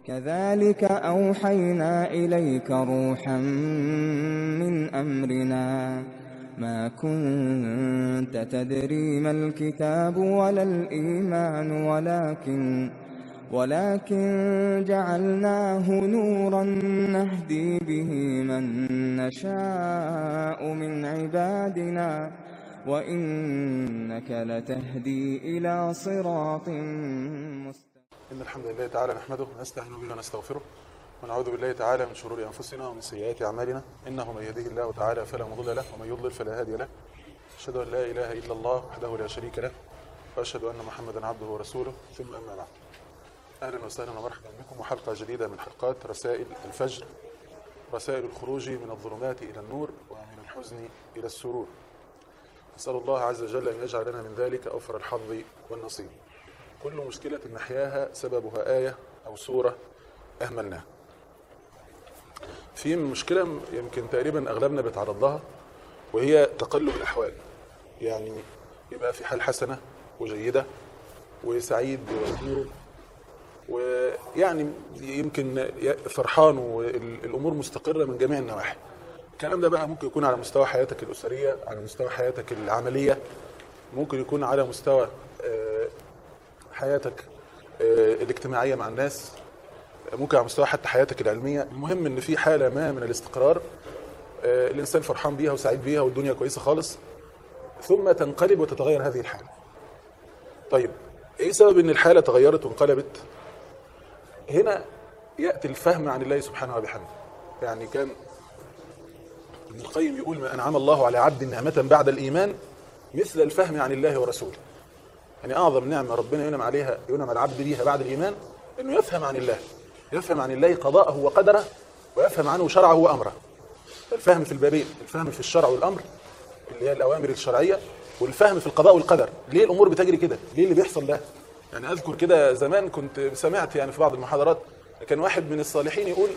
كذلك أوحينا إليك روحا من أمرنا ما كنت تدري ما الكتاب ولا الإيمان ولكن ولكن جعلناه نورا نهدي به من نشاء من عبادنا وإنك لتهدي إلى صراط مستقيم إن الحمد لله تعالى نحمده ونستعين به ونستغفره ونعوذ بالله تعالى من شرور أنفسنا ومن سيئات أعمالنا إنه من يهده الله تعالى فلا مضل له ومن يضلل فلا هادي له أشهد أن لا إله إلا الله وحده لا شريك له وأشهد أن محمدا عبده ورسوله ثم أما بعد أهلا وسهلا ومرحبا بكم وحلقة جديدة من حلقات رسائل الفجر رسائل الخروج من الظلمات إلى النور ومن الحزن إلى السرور نسأل الله عز وجل أن يجعل لنا من ذلك أوفر الحظ والنصيب كل مشكلة نحياها سببها آية أو سورة أهملناها في مشكلة يمكن تقريبا أغلبنا بيتعرض لها وهي تقلب الأحوال يعني يبقى في حال حسنة وجيدة وسعيد ومسرور ويعني يمكن فرحان والأمور مستقرة من جميع النواحي الكلام ده بقى ممكن يكون على مستوى حياتك الأسرية على مستوى حياتك العملية ممكن يكون على مستوى آه، حياتك آه، الاجتماعية مع الناس ممكن على مستوى حتى حياتك العلمية المهم ان في حالة ما من الاستقرار آه، الانسان فرحان بيها وسعيد بيها والدنيا كويسة خالص ثم تنقلب وتتغير هذه الحالة طيب ايه سبب ان الحالة تغيرت وانقلبت هنا يأتي الفهم عن الله سبحانه وبحمده يعني كان ابن القيم يقول ما أنعم الله على عبد نعمة بعد الإيمان مثل الفهم عن الله ورسوله يعني أعظم نعمة ربنا ينعم عليها ينعم العبد بيها بعد الإيمان إنه يفهم عن الله يفهم عن الله قضاءه وقدره ويفهم عنه شرعه وأمره الفهم في البابين الفهم في الشرع والأمر اللي هي الأوامر الشرعية والفهم في القضاء والقدر ليه الأمور بتجري كده ليه اللي بيحصل ده يعني أذكر كده زمان كنت سمعت يعني في بعض المحاضرات كان واحد من الصالحين يقول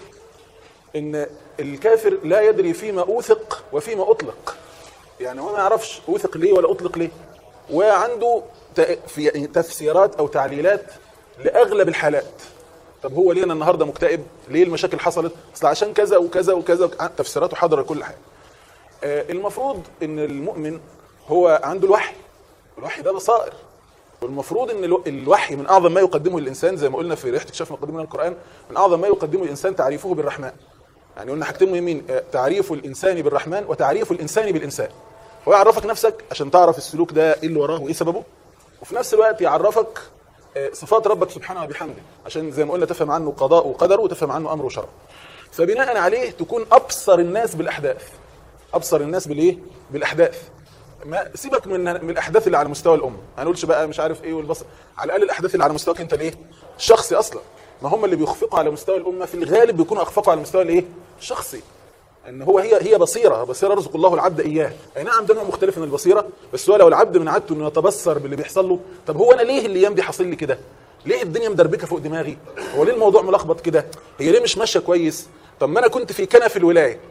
ان الكافر لا يدري فيما اوثق وفيما اطلق يعني هو ما يعرفش اوثق ليه ولا اطلق ليه وعنده ت- في تفسيرات او تعليلات لاغلب الحالات طب هو ليه انا النهارده مكتئب ليه المشاكل حصلت اصل عشان كذا وكذا وكذا وك- تفسيراته حاضره كل حاجه آه، المفروض ان المؤمن هو عنده الوحي الوحي ده بصائر والمفروض ان الو- الوحي من اعظم ما يقدمه الانسان زي ما قلنا في ريحه اكتشاف مقدمه من القران من اعظم ما يقدمه الانسان تعريفه بالرحمن يعني قلنا حاجتين مهمين آه، تعريف الانسان بالرحمن وتعريف الانسان بالانسان هو يعرفك نفسك عشان تعرف السلوك ده ايه اللي وراه وايه سببه وفي نفس الوقت يعرفك آه، صفات ربك سبحانه وبحمده عشان زي ما قلنا تفهم عنه قضاء وقدر وتفهم عنه امر وشرع فبناء عليه تكون ابصر الناس بالاحداث ابصر الناس بالايه بالاحداث ما سيبك من من الاحداث اللي على مستوى الامه ما نقولش بقى مش عارف ايه والبصر على الاقل الاحداث اللي على مستواك انت الايه الشخصي اصلا ما هم اللي بيخفقوا على مستوى الامه في الغالب بيكونوا اخفقوا على المستوى الايه الشخصي ان هو هي هي بصيره بصيره رزق الله العبد اياه اي نعم ده نوع مختلف من البصيره بس هو لو العبد من عادته انه يتبصر باللي بيحصل له طب هو انا ليه الايام دي حاصل لي كده ليه الدنيا مدربكه فوق دماغي هو ليه الموضوع ملخبط كده هي ليه مش ماشيه كويس طب ما انا كنت في كنف الولايه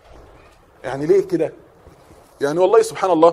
يعني ليه كده يعني والله سبحان الله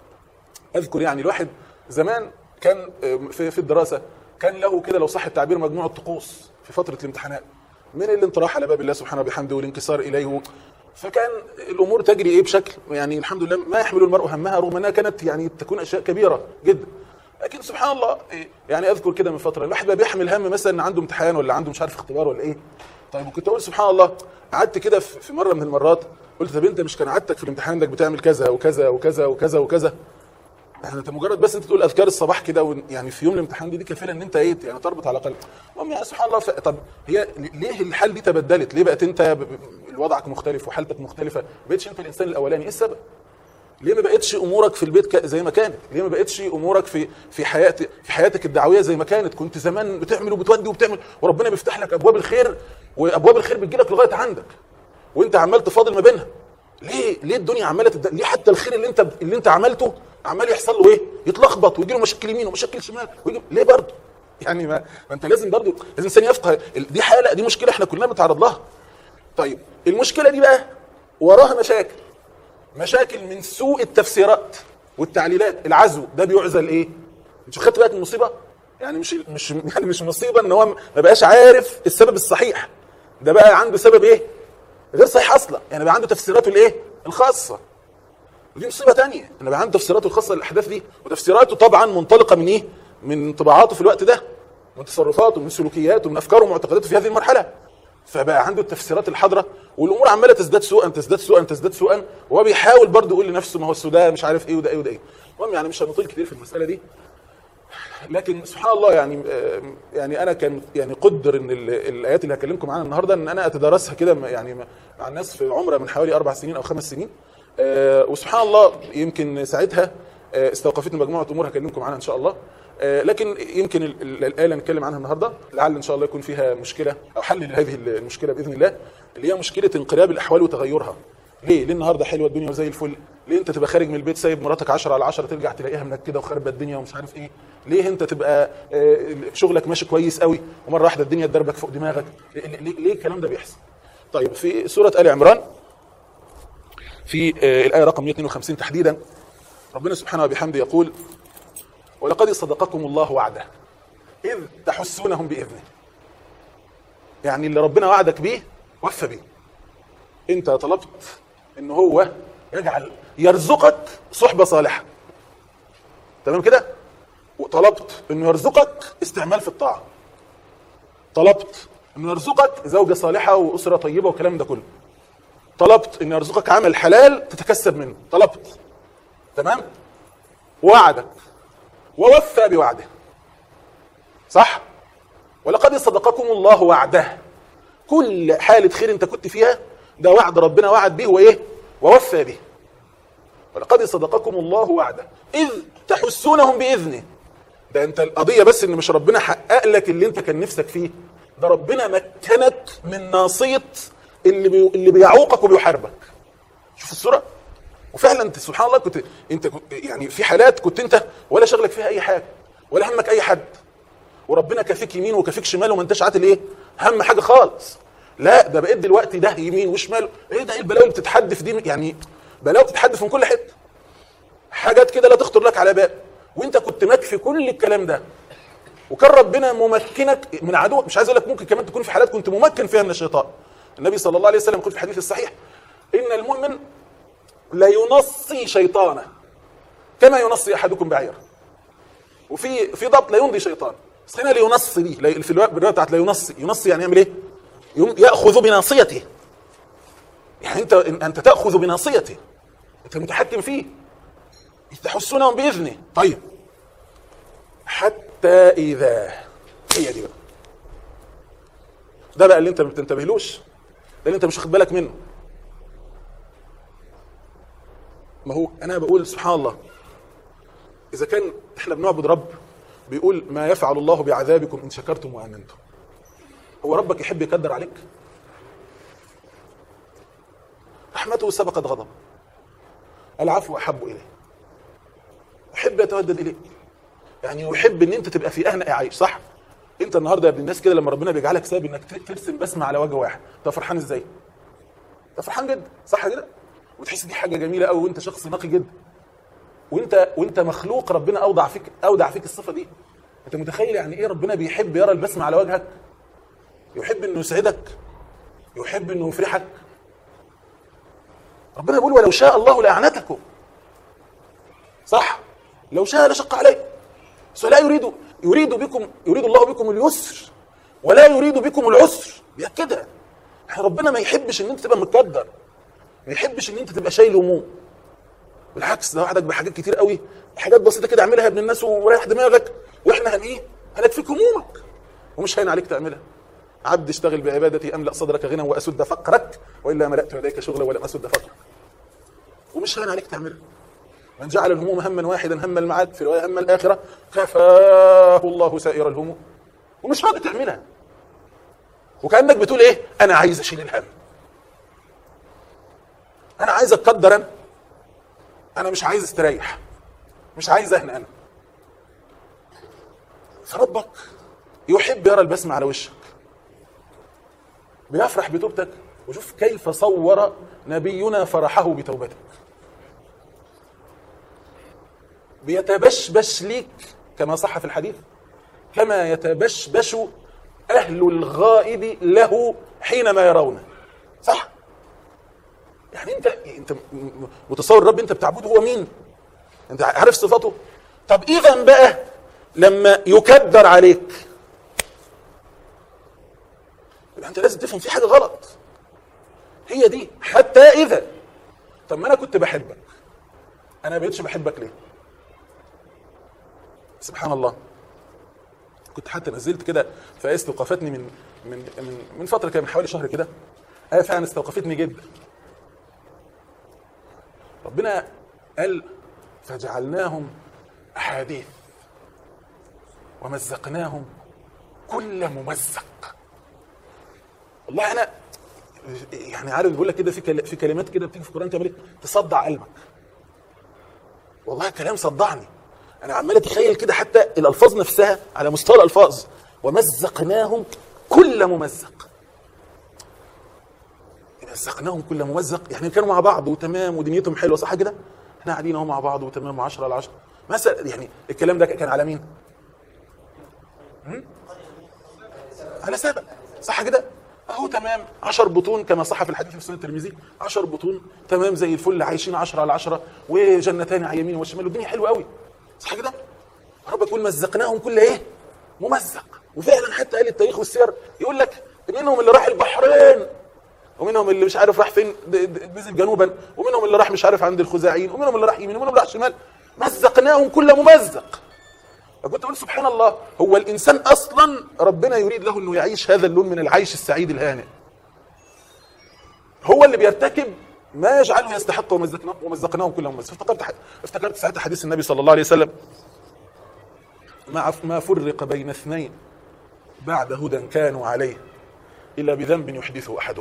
اذكر يعني الواحد زمان كان في في الدراسه كان له كده لو صح التعبير مجموعه طقوس في فتره الامتحانات من الانطراح على باب الله سبحانه وبحمده والانكسار اليه فكان الامور تجري ايه بشكل يعني الحمد لله ما يحمل المرء همها رغم انها كانت يعني تكون اشياء كبيره جدا لكن سبحان الله إيه، يعني اذكر كده من فتره الواحد بقى بيحمل هم مثلا ان عنده امتحان ولا عنده مش عارف اختبار ولا ايه طيب وكنت اقول سبحان الله قعدت كده في في مره من المرات قلت طب انت مش كان عادتك في الامتحان انك بتعمل كذا وكذا وكذا وكذا وكذا يعني انت مجرد بس انت تقول اذكار الصباح كده ون- يعني في يوم الامتحان دي دي كفيله ان انت ايه يعني تربط على الاقل المهم يعني سبحان الله ف... طب هي ليه الحال دي تبدلت؟ ليه بقت انت ب... ب- وضعك مختلف وحالتك مختلفه؟ ما بقتش انت الانسان الاولاني ايه السبب؟ ليه ما بقتش امورك في البيت ك- زي ما كانت؟ ليه ما بقتش امورك في في حياه في حياتك الدعويه زي ما كانت؟ كنت زمان بتعمل وبتودي وبتعمل وربنا بيفتح لك ابواب الخير وابواب الخير بتجي لك لغايه عندك وانت عمال تفاضل ما بينها ليه ليه الدنيا عماله تد... ليه حتى الخير اللي انت اللي انت عملته عمال يحصل له ايه يتلخبط ويجي له مشاكل يمين ومشاكل شمال ويجي ليه برضه يعني ما, ما انت لازم برضه لازم الانسان يفقه ال- دي حاله دي مشكله احنا كلنا بنتعرض لها طيب المشكله دي بقى وراها مشاكل مشاكل من سوء التفسيرات والتعليلات العزو ده بيعزل ايه مش خدت بالك من المصيبه يعني مش مش يعني مش مصيبه ان هو ما بقاش عارف السبب الصحيح ده بقى عنده سبب ايه غير صحيح اصلا يعني بقى عنده تفسيراته الايه الخاصه ودي مصيبه تانية ان بقى عنده تفسيراته الخاصه للاحداث دي وتفسيراته طبعا منطلقه من ايه من انطباعاته في الوقت ده من تصرفاته من سلوكياته من افكاره ومعتقداته في هذه المرحله فبقى عنده التفسيرات الحاضره والامور عماله تزداد سوءا تزداد سوءا تزداد سوءا وهو بيحاول برضه يقول لنفسه ما هو السوداء مش عارف ايه وده ايه وده ايه المهم يعني مش هنطيل كتير في المساله دي لكن سبحان الله يعني آه، يعني انا كان يعني قدر ان ال- الايات اللي هكلمكم عنها النهارده ان انا اتدارسها كده م- يعني مع الناس في عمره من حوالي اربع سنين او خمس سنين آه، وسبحان الله يمكن ساعتها آه، استوقفتني مجموعه امور هكلمكم عنها ان شاء الله آه، لكن يمكن ال- ال- الايه اللي هنتكلم عنها النهارده لعل ان شاء الله يكون فيها مشكله او حل لهذه المشكله باذن الله اللي هي مشكله انقلاب الاحوال وتغيرها ليه؟ ليه النهارده حلوه الدنيا وزي الفل؟ ليه انت تبقى خارج من البيت سايب مراتك 10 على 10 ترجع تلاقيها منكده وخربت الدنيا ومش عارف ايه؟ ليه انت تبقى آه، شغلك ماشي كويس قوي ومره واحده الدنيا تدربك فوق دماغك؟ ليه, ليه, ليه الكلام ده بيحصل؟ طيب في سوره ال عمران في آه، الايه رقم 152 تحديدا ربنا سبحانه وبحمده يقول ولقد صدقكم الله وعده اذ تحسونهم باذنه يعني اللي ربنا وعدك بيه وفى بيه انت طلبت ان هو يجعل يرزقك صحبه صالحه تمام كده وطلبت انه يرزقك استعمال في الطاعه طلبت انه يرزقك زوجه صالحه واسره طيبه والكلام ده كله طلبت انه يرزقك عمل حلال تتكسب منه طلبت تمام وعدك ووفى بوعده صح ولقد صدقكم الله وعده كل حالة خير انت كنت فيها ده وعد ربنا وعد به وايه ووفى به ولقد صدقكم الله وعده إذ تحسونهم بإذنه ده انت القضية بس ان مش ربنا حقق لك اللي انت كان نفسك فيه ده ربنا مكنك من ناصية اللي بي... اللي بيعوقك وبيحاربك شوف الصورة وفعلا انت سبحان الله كنت انت كنت يعني في حالات كنت انت ولا شغلك فيها اي حاجة ولا همك اي حد وربنا كافيك يمين وكافيك شمال وما انتش عاتل ايه هم حاجه خالص لا ده بقيت دلوقتي ده يمين وشمال ايه ده ايه البلاوي اللي بتتحدف دي يعني بلاوي بتتحدف من كل حته حاجات كده لا تخطر لك على بال وانت كنت مكفي كل الكلام ده وكان ربنا ممكنك من عدو مش عايز اقول لك ممكن كمان تكون في حالات كنت ممكن فيها من الشيطان النبي صلى الله عليه وسلم يقول في الحديث الصحيح ان المؤمن لا ينصي شيطانه كما ينصي احدكم بعيره وفي في ضبط لا يمضي شيطان بس هنا لينصي دي لا- في الروايه الرواية بتاعت لا ينصي ينصي يعني يعمل ايه؟ يم- ياخذ بناصيته يعني انت انت تاخذ بناصيته انت متحكم فيه تحسونهم باذنه طيب حتى اذا هي دي بقى ده بقى اللي انت ما بتنتبهلوش ده اللي انت مش واخد بالك منه ما هو انا بقول سبحان الله اذا كان احنا بنعبد رب بيقول ما يفعل الله بعذابكم ان شكرتم وامنتم هو ربك يحب يقدر عليك رحمته سبقت غضب العفو احب اليه يحب يتودد اليك يعني يحب ان انت تبقى في اهنأ عيش صح انت النهارده يا ابن الناس كده لما ربنا بيجعلك سبب انك ترسم بسمه على وجه واحد انت فرحان ازاي انت فرحان جدا صح كده وتحس دي حاجه جميله قوي وانت شخص نقي جدا وانت وانت مخلوق ربنا اودع فيك اودع فيك الصفه دي انت متخيل يعني ايه ربنا بيحب يرى البسمه على وجهك يحب انه يسعدك يحب انه يفرحك ربنا بيقول ولو شاء الله لاعنتكم صح لو شاء لشق عليكم بس لا يريد يريد بكم يريد الله بكم اليسر ولا يريد بكم العسر بيأكدها احنا ربنا ما يحبش ان انت تبقى متقدر ما يحبش ان انت تبقى شايل هموم بالعكس ده وعدك بحاجات كتير قوي حاجات بسيطه كده اعملها يا ابن الناس وريح دماغك واحنا هن ايه هنكفيك همومك ومش هين عليك تعملها عبد اشتغل بعبادتي املا صدرك غنى واسد فقرك والا ملأت يديك شغلا ولم اسد فقرك ومش هين عليك تعملها من جعل الهموم هما واحدا هم المعاد في روايه هم الاخره كفاه الله سائر الهموم ومش راضي تعملها وكانك بتقول ايه انا عايز اشيل الهم انا عايز اتقدر انا انا مش عايز استريح مش عايز اهنى انا فربك يحب يرى البسمة على وشك بيفرح بتوبتك وشوف كيف صور نبينا فرحه بتوبتك بيتبشبش ليك كما صح في الحديث كما يتبشبش اهل الغائب له حينما يرونه صح يعني انت انت م- م- متصور الرب انت بتعبده هو مين انت عارف صفاته طب اذا بقى لما يكدر عليك يبقى انت لازم تفهم في حاجه غلط هي دي حتى اذا طب ما انا كنت بحبك انا ما بقتش بحبك ليه سبحان الله كنت حتى نزلت كده في آية استوقفتني من من من من فتره كده من حوالي شهر كده آية فعلا استوقفتني جدا ربنا قال فجعلناهم احاديث ومزقناهم كل ممزق والله انا يعني عارف بيقول لك كده في كل- في كلمات كده بتيجي في القران تعمل ايه؟ تصدع قلبك والله كلام صدعني انا عمال اتخيل كده حتى الالفاظ نفسها على مستوى الالفاظ ومزقناهم كل ممزق مزقناهم كل ممزق يعني كانوا مع بعض وتمام ودنيتهم حلوه صح كده احنا قاعدين اهو مع بعض وتمام 10 على 10 مثلا يعني الكلام ده كان على مين هم؟ على سبب صح كده اهو تمام 10 بطون كما صح في الحديث في سنه الترمذي 10 بطون تمام زي الفل عايشين 10 على 10 وجنتان على اليمين والشمال والدنيا حلوه قوي صح كده رب يقول مزقناهم كل ايه ممزق وفعلا حتى اهل التاريخ والسير يقول لك منهم اللي راح البحرين ومنهم اللي مش عارف راح فين د- د- نزل جنوبا ومنهم اللي راح مش عارف عند الخزاعيين ومنهم اللي راح يمين ومنهم اللي راح شمال مزقناهم كل ممزق فكنت اقول سبحان الله هو الانسان اصلا ربنا يريد له انه يعيش هذا اللون من العيش السعيد الهانئ هو اللي بيرتكب ما يجعله يستحق ومزقناه ومزقناهم كلهم ممزق افتكرت ح- افتكرت ساعتها حديث النبي صلى الله عليه وسلم ما ما فرق بين اثنين بعد هدى كانوا عليه الا بذنب يحدثه احدهم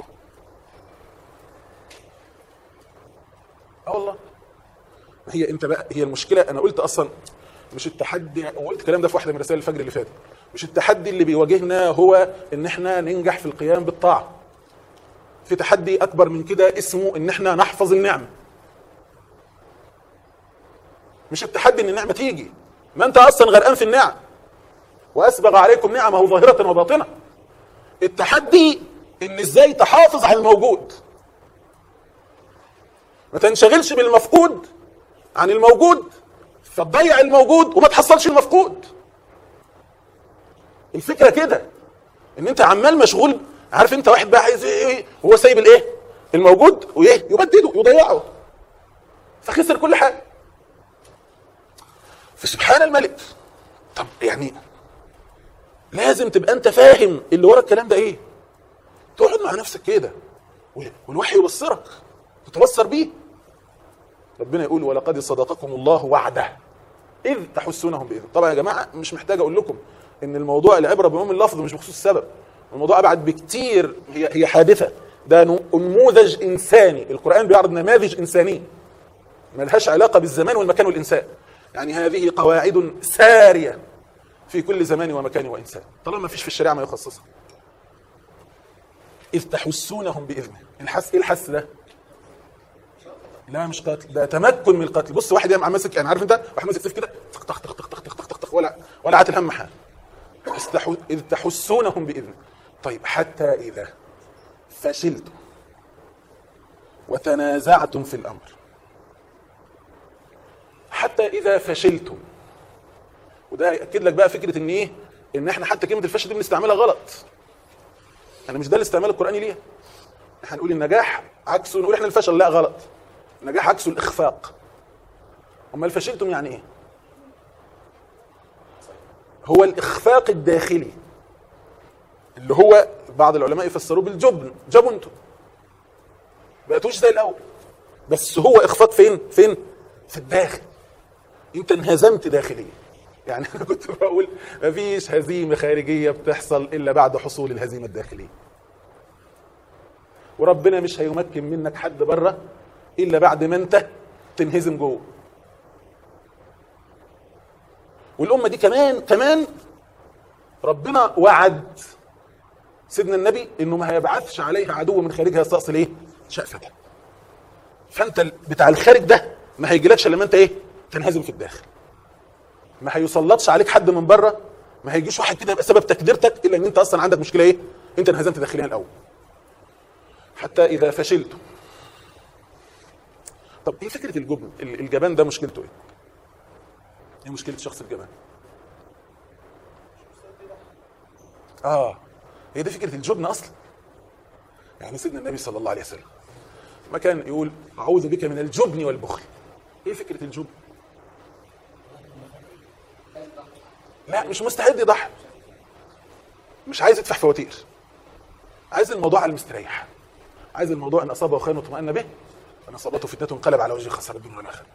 اه والله هي انت بقى هي المشكله انا قلت اصلا مش التحدي وقلت الكلام ده في واحده من رسائل الفجر اللي فاتت مش التحدي اللي بيواجهنا هو ان احنا ننجح في القيام بالطاعه في تحدي اكبر من كده اسمه ان احنا نحفظ النعمه مش التحدي ان النعمه تيجي ما انت اصلا غرقان في النعم واسبغ عليكم نعمه ظاهره وباطنه التحدي ان ازاي تحافظ على الموجود ما تنشغلش بالمفقود عن الموجود فتضيع الموجود وما تحصلش المفقود الفكره كده ان انت عمال مشغول عارف انت واحد بقى عايز ايه ايه وهو سايب الايه الموجود وايه يبدده يضيعه فخسر كل حاجه فسبحان الملك طب يعني لازم تبقى انت فاهم اللي ورا الكلام ده ايه تقعد مع نفسك كده والوحي يبصرك تتبصر بيه ربنا يقول ولقد صدقكم الله وعده اذ تحسونهم باذن طبعا يا جماعه مش محتاج اقول لكم ان الموضوع العبره بعموم اللفظ مش بخصوص السبب الموضوع ابعد بكتير هي هي حادثه ده نموذج انساني القران بيعرض نماذج انسانيه ملهاش علاقه بالزمان والمكان والانسان يعني هذه قواعد ساريه في كل زمان ومكان وانسان طالما ما فيش في الشريعه ما يخصصها اذ تحسونهم باذنه الحس ايه الحس ده لا مش قتل ده تمكن من القتل بص واحد يا ماسك يعني عارف انت واحد ماسك سيف كده طخ طخ طخ طخ طخ طخ طخ طخ ولا ولا عاتل هم حال استحو... اذ تحسونهم باذنه طيب حتى اذا فشلتم وتنازعتم في الامر حتى اذا فشلتم وده هياكد لك بقى فكره ان ايه ان احنا حتى كلمه الفشل دي بنستعملها غلط انا مش ده الاستعمال القراني ليها احنا هنقول النجاح عكسه نقول احنا الفشل لا غلط النجاح عكسه الاخفاق امال فشلتم يعني ايه هو الاخفاق الداخلي اللي هو بعض العلماء يفسروه بالجبن جبنتم بقيتوش زي الاول بس هو اخفاق فين فين في الداخل انت انهزمت داخليا يعني انا كنت بقول مفيش هزيمه خارجيه بتحصل الا بعد حصول الهزيمه الداخليه وربنا مش هيمكن منك حد بره الا بعد ما انت تنهزم جوه والامه دي كمان كمان ربنا وعد سيدنا النبي انه ما هيبعثش عليها عدو من خارجها يستأصل ايه شأفتها فانت بتاع الخارج ده ما هيجيلكش لما انت ايه تنهزم في الداخل ما هيسلطش عليك حد من بره ما هيجيش واحد كده يبقى سبب تكديرتك الا ان انت اصلا عندك مشكله ايه انت انهزمت داخليا الاول حتى اذا فشلتم طب ايه فكره الجبن ال- الجبان ده مشكلته ايه ايه مشكله شخص الجبان اه هي دي فكره الجبن اصلا يعني سيدنا النبي صلى الله عليه وسلم ما كان يقول اعوذ بك من الجبن والبخل ايه فكره الجبن لا مش مستعد يضحي مش عايز يدفع فواتير عايز الموضوع على المستريح عايز الموضوع ان اصابه خير واطمأن به ان اصابته فتنه انقلب على وجهه خسر الدنيا والاخره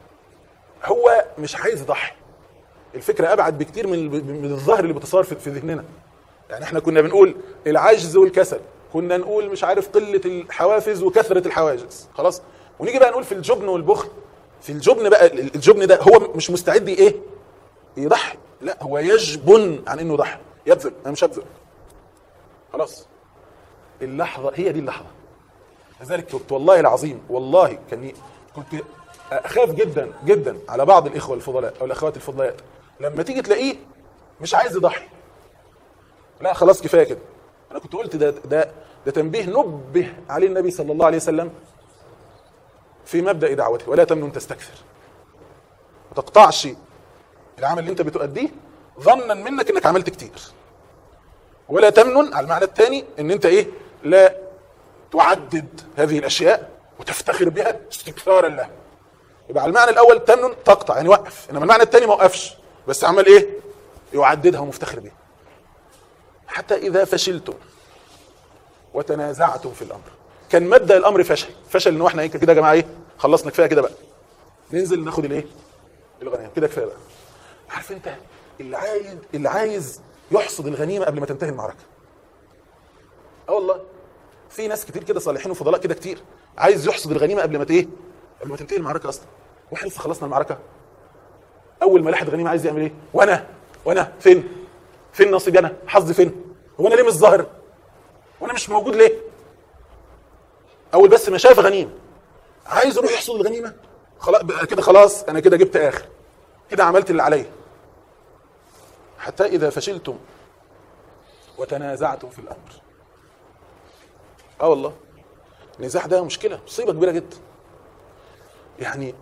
هو مش عايز يضحي الفكره ابعد بكتير من من الظاهر اللي بيتصور في في ذهننا يعني احنا كنا بنقول العجز والكسل كنا نقول مش عارف قله الحوافز وكثره الحواجز خلاص ونيجي بقى نقول في الجبن والبخل في الجبن بقى الجبن ده هو مش مستعد ايه يضحي لا هو يجبن عن انه يضحي يبذل انا مش هبذل خلاص اللحظه هي دي اللحظه لذلك كنت والله العظيم والله كان كنت اخاف جدا جدا على بعض الاخوه الفضلاء او الاخوات الفضليات لما تيجي تلاقيه مش عايز يضحي لا خلاص كفايه كده انا كنت قلت ده ده ده تنبيه نبه عليه النبي صلى الله عليه وسلم في مبدا دعوته ولا تمنن تستكثر ما تقطعش العمل اللي انت بتؤديه ظنا منك انك عملت كتير ولا تمنن على المعنى الثاني ان انت ايه لا تعدد هذه الاشياء وتفتخر بها استكثارا لها يبقى على المعنى الاول تمنن تقطع يعني وقف انما المعنى الثاني ما وقفش بس عمل ايه يعددها ومفتخر بها حتى اذا فشلتم وتنازعتم في الامر كان مبدا الامر فشل فشل ان احنا ايه كده يا جماعه ايه خلصنا كفايه كده بقى ننزل ناخد الايه الغنيمه كده كفايه بقى عارف انت اللي عايز اللي عايز يحصد الغنيمه قبل ما تنتهي المعركه اه والله في ناس كتير كده صالحين وفضلاء كده كتير عايز يحصد الغنيمه قبل ما ايه قبل ما تنتهي المعركه اصلا واحنا لسه خلصنا المعركه اول ما لاحظ غنيمه عايز يعمل ايه وانا وانا فين فين نصيبي انا حظي فين هو انا ليه مش ظاهر وانا مش موجود ليه اول بس ما شاف غنيمه عايز يروح يحصد الغنيمه خلاص بقى كده خلاص انا كده جبت اخر كده عملت اللي عليا حتى اذا فشلتم وتنازعتم في الامر اه والله النزاع ده مشكله مصيبه كبيره جدا يعني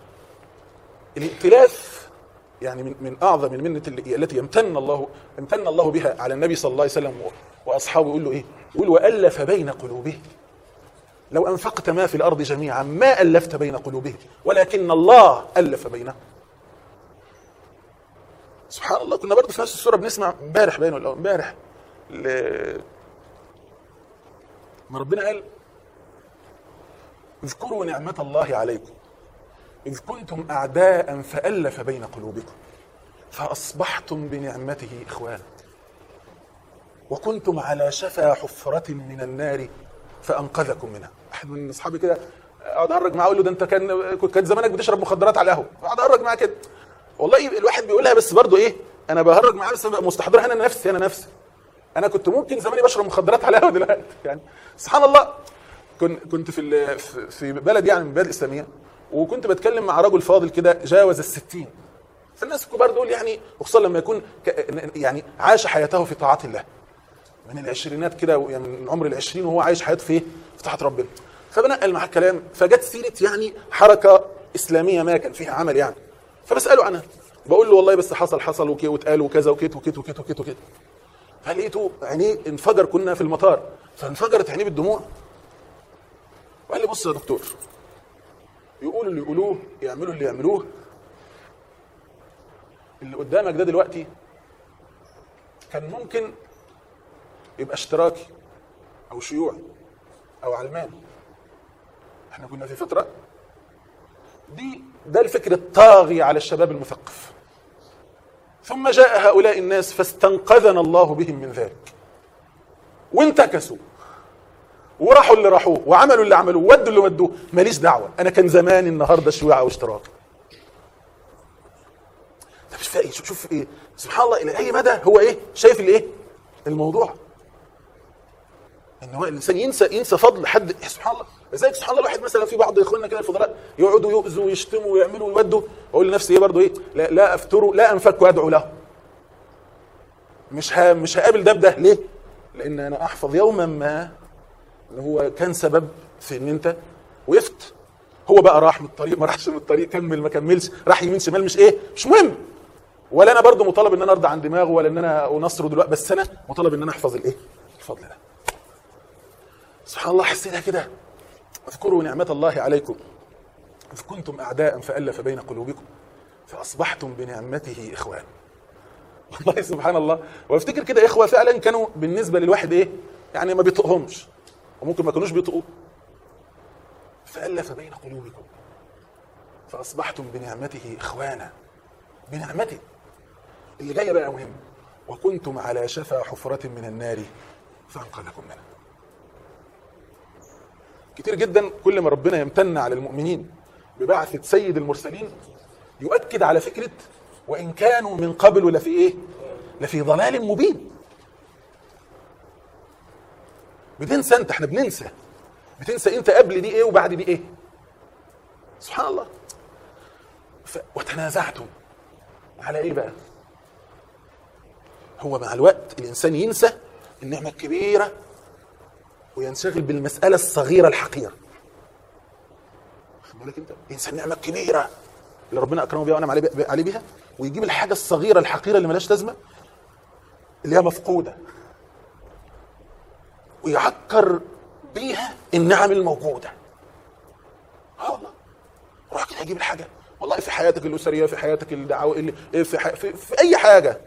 الائتلاف يعني من من اعظم المنه اللي- التي يمتن الله امتن الله بها على النبي صلى الله عليه وسلم واصحابه يقول له ايه؟ يقول والف بين قلوبهم لو انفقت ما في الارض جميعا ما الفت بين قلوبهم ولكن الله الف بينهم سبحان الله كنا برضه في نفس السوره بنسمع امبارح باين ولا امبارح ل- ما ربنا قال اذكروا نعمة الله عليكم إذ كنتم أعداء فألف بين قلوبكم فأصبحتم بنعمته إخوانا وكنتم على شفا حفرة من النار فأنقذكم منها أحد من أصحابي كده أقعد أهرج معاه أقول له ده أنت كان كان زمانك بتشرب مخدرات على القهوة أقعد أهرج معاه كده والله الواحد بيقولها بس برضه إيه أنا بهرج معاه بس ببقى مستحضرها أنا نفسي أنا نفسي انا كنت ممكن زماني بشرب مخدرات على القهوه دلوقتي يعني سبحان الله كن- كنت في ال- في- في بلد يعني من البلاد الاسلاميه وكنت بتكلم مع رجل فاضل كده جاوز الستين فالناس الكبار دول يعني وخصوصا لما يكون ك- يعني عاش حياته في طاعات الله من العشرينات كده يعني من عمر العشرين وهو عايش حياته في في طاعه ربنا فبنقل معاه الكلام فجت سيره يعني حركه اسلاميه ما كان فيها عمل يعني فبساله عنها بقول له والله بس حصل حصل وكي واتقال وكذا وكيت وكيت وكيت وكيت وكيت فلقيته عينيه انفجر كنا في المطار فانفجرت عينيه بالدموع وقال لي بص يا دكتور يقولوا اللي يقولوه يعملوا اللي يعملوه اللي قدامك ده دلوقتي كان ممكن يبقى اشتراكي او شيوعي او علماني احنا كنا في فتره دي ده الفكر الطاغي على الشباب المثقف ثم جاء هؤلاء الناس فاستنقذنا الله بهم من ذلك وانتكسوا وراحوا اللي راحوه وعملوا اللي عملوه ودوا اللي ودوه ماليش دعوه انا كان زماني النهارده شيوعي او اشتراك طب مش فاهم شوف, شوف ايه سبحان الله الى اي مدى هو ايه شايف الايه الموضوع ان هو الانسان ينسى ينسى فضل حد سبحان الله لذلك سبحان الله الواحد مثلا في بعض اخواننا كده الفضلاء يقعدوا يؤذوا ويشتموا ويعملوا ويودوا اقول لنفسي ايه برضه ايه لا, لا افتروا لا انفك وادعو له مش ها مش هقابل ده بده ليه؟ لان انا احفظ يوما ما ان هو كان سبب في ان انت وقفت هو بقى راح من الطريق ما راحش من الطريق كمل ما كملش راح يمين شمال مش ايه مش مهم ولا انا برضو مطالب ان انا ارضى عن دماغه ولا ان انا انصره دلوقتي بس انا مطالب ان انا احفظ الايه الفضل ده سبحان الله حسيتها كده اذكروا نعمة الله عليكم إذ كنتم أعداء فألف بين قلوبكم فأصبحتم بنعمته إخوان والله سبحان الله وافتكر كده إخوة فعلا كانوا بالنسبة للواحد إيه يعني ما بيطقهمش وممكن ما كانوش بيطقوه فألف بين قلوبكم فأصبحتم بنعمته إخوانا بنعمته اللي جاية بقى مهم وكنتم على شفا حفرة من النار فأنقذكم منها كتير جدا كل ما ربنا يمتن على المؤمنين ببعثة سيد المرسلين يؤكد على فكرة وإن كانوا من قبل لفي إيه؟ لفي ضلال مبين بتنسى أنت احنا بننسى بتنسى أنت قبل دي إيه وبعد دي إيه سبحان الله ف... وتنازعتم على إيه بقى هو مع الوقت الإنسان ينسى النعمة الكبيرة وينشغل بالمسألة الصغيرة الحقيرة خد بالك انت ينسى النعمة الكبيرة اللي ربنا أكرمه بيها وأنعم عليه عليه بيها ويجيب الحاجة الصغيرة الحقيرة اللي ملهاش لازمة اللي هي مفقودة ويعكر بيها النعم الموجودة اه والله روح كده يجيب الحاجة والله في حياتك الأسرية في حياتك الدعوة اللي في, حي... في, في أي حاجة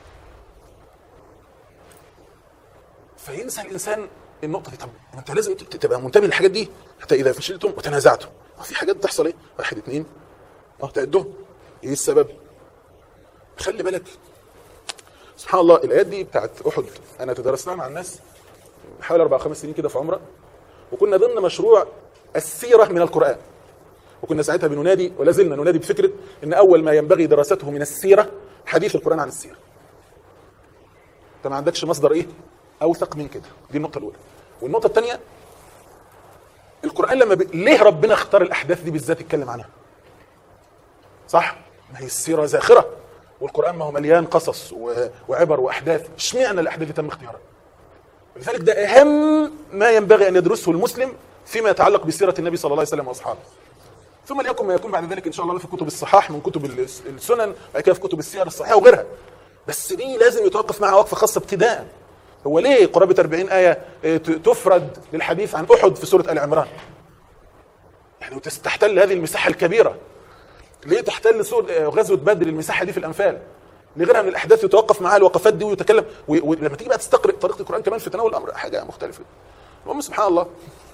فينسى الإنسان النقطه دي طب انت لازم تبقى منتبه للحاجات دي حتى اذا فشلتم وتنازعتم في حاجات بتحصل ايه واحد اثنين اه تعدهم ايه السبب خلي بالك سبحان الله الايات دي بتاعت احد انا تدرسناها مع الناس حوالي اربع خمس سنين كده في عمره وكنا ضمن مشروع السيره من القران وكنا ساعتها بننادي ولا زلنا ننادي بفكره ان اول ما ينبغي دراسته من السيره حديث القران عن السيره انت ما عندكش مصدر ايه اوثق من كده دي النقطه الاولى والنقطه الثانيه القران لما ب... ليه ربنا اختار الاحداث دي بالذات يتكلم عنها صح ما هي السيره زاخره والقران ما هو مليان قصص و... وعبر واحداث اشمعنى الاحداث دي تم اختيارها لذلك ده اهم ما ينبغي ان يدرسه المسلم فيما يتعلق بسيره النبي صلى الله عليه وسلم واصحابه ثم ليكن ما يكون بعد ذلك ان شاء الله في كتب الصحاح من كتب السنن بعد كده في كتب السير الصحيحه وغيرها بس دي لازم يتوقف معها وقفه خاصه ابتداء هو ليه قرابة 40 آية تفرد للحديث عن أحد في سورة آل عمران يعني وتستحتل هذه المساحة الكبيرة ليه تحتل سورة غزوة بدر المساحة دي في الأنفال لغيرها من الأحداث يتوقف معها الوقفات دي ويتكلم ولما تيجي بقى تستقرئ طريقة القرآن كمان في تناول الأمر حاجة مختلفة المهم سبحان الله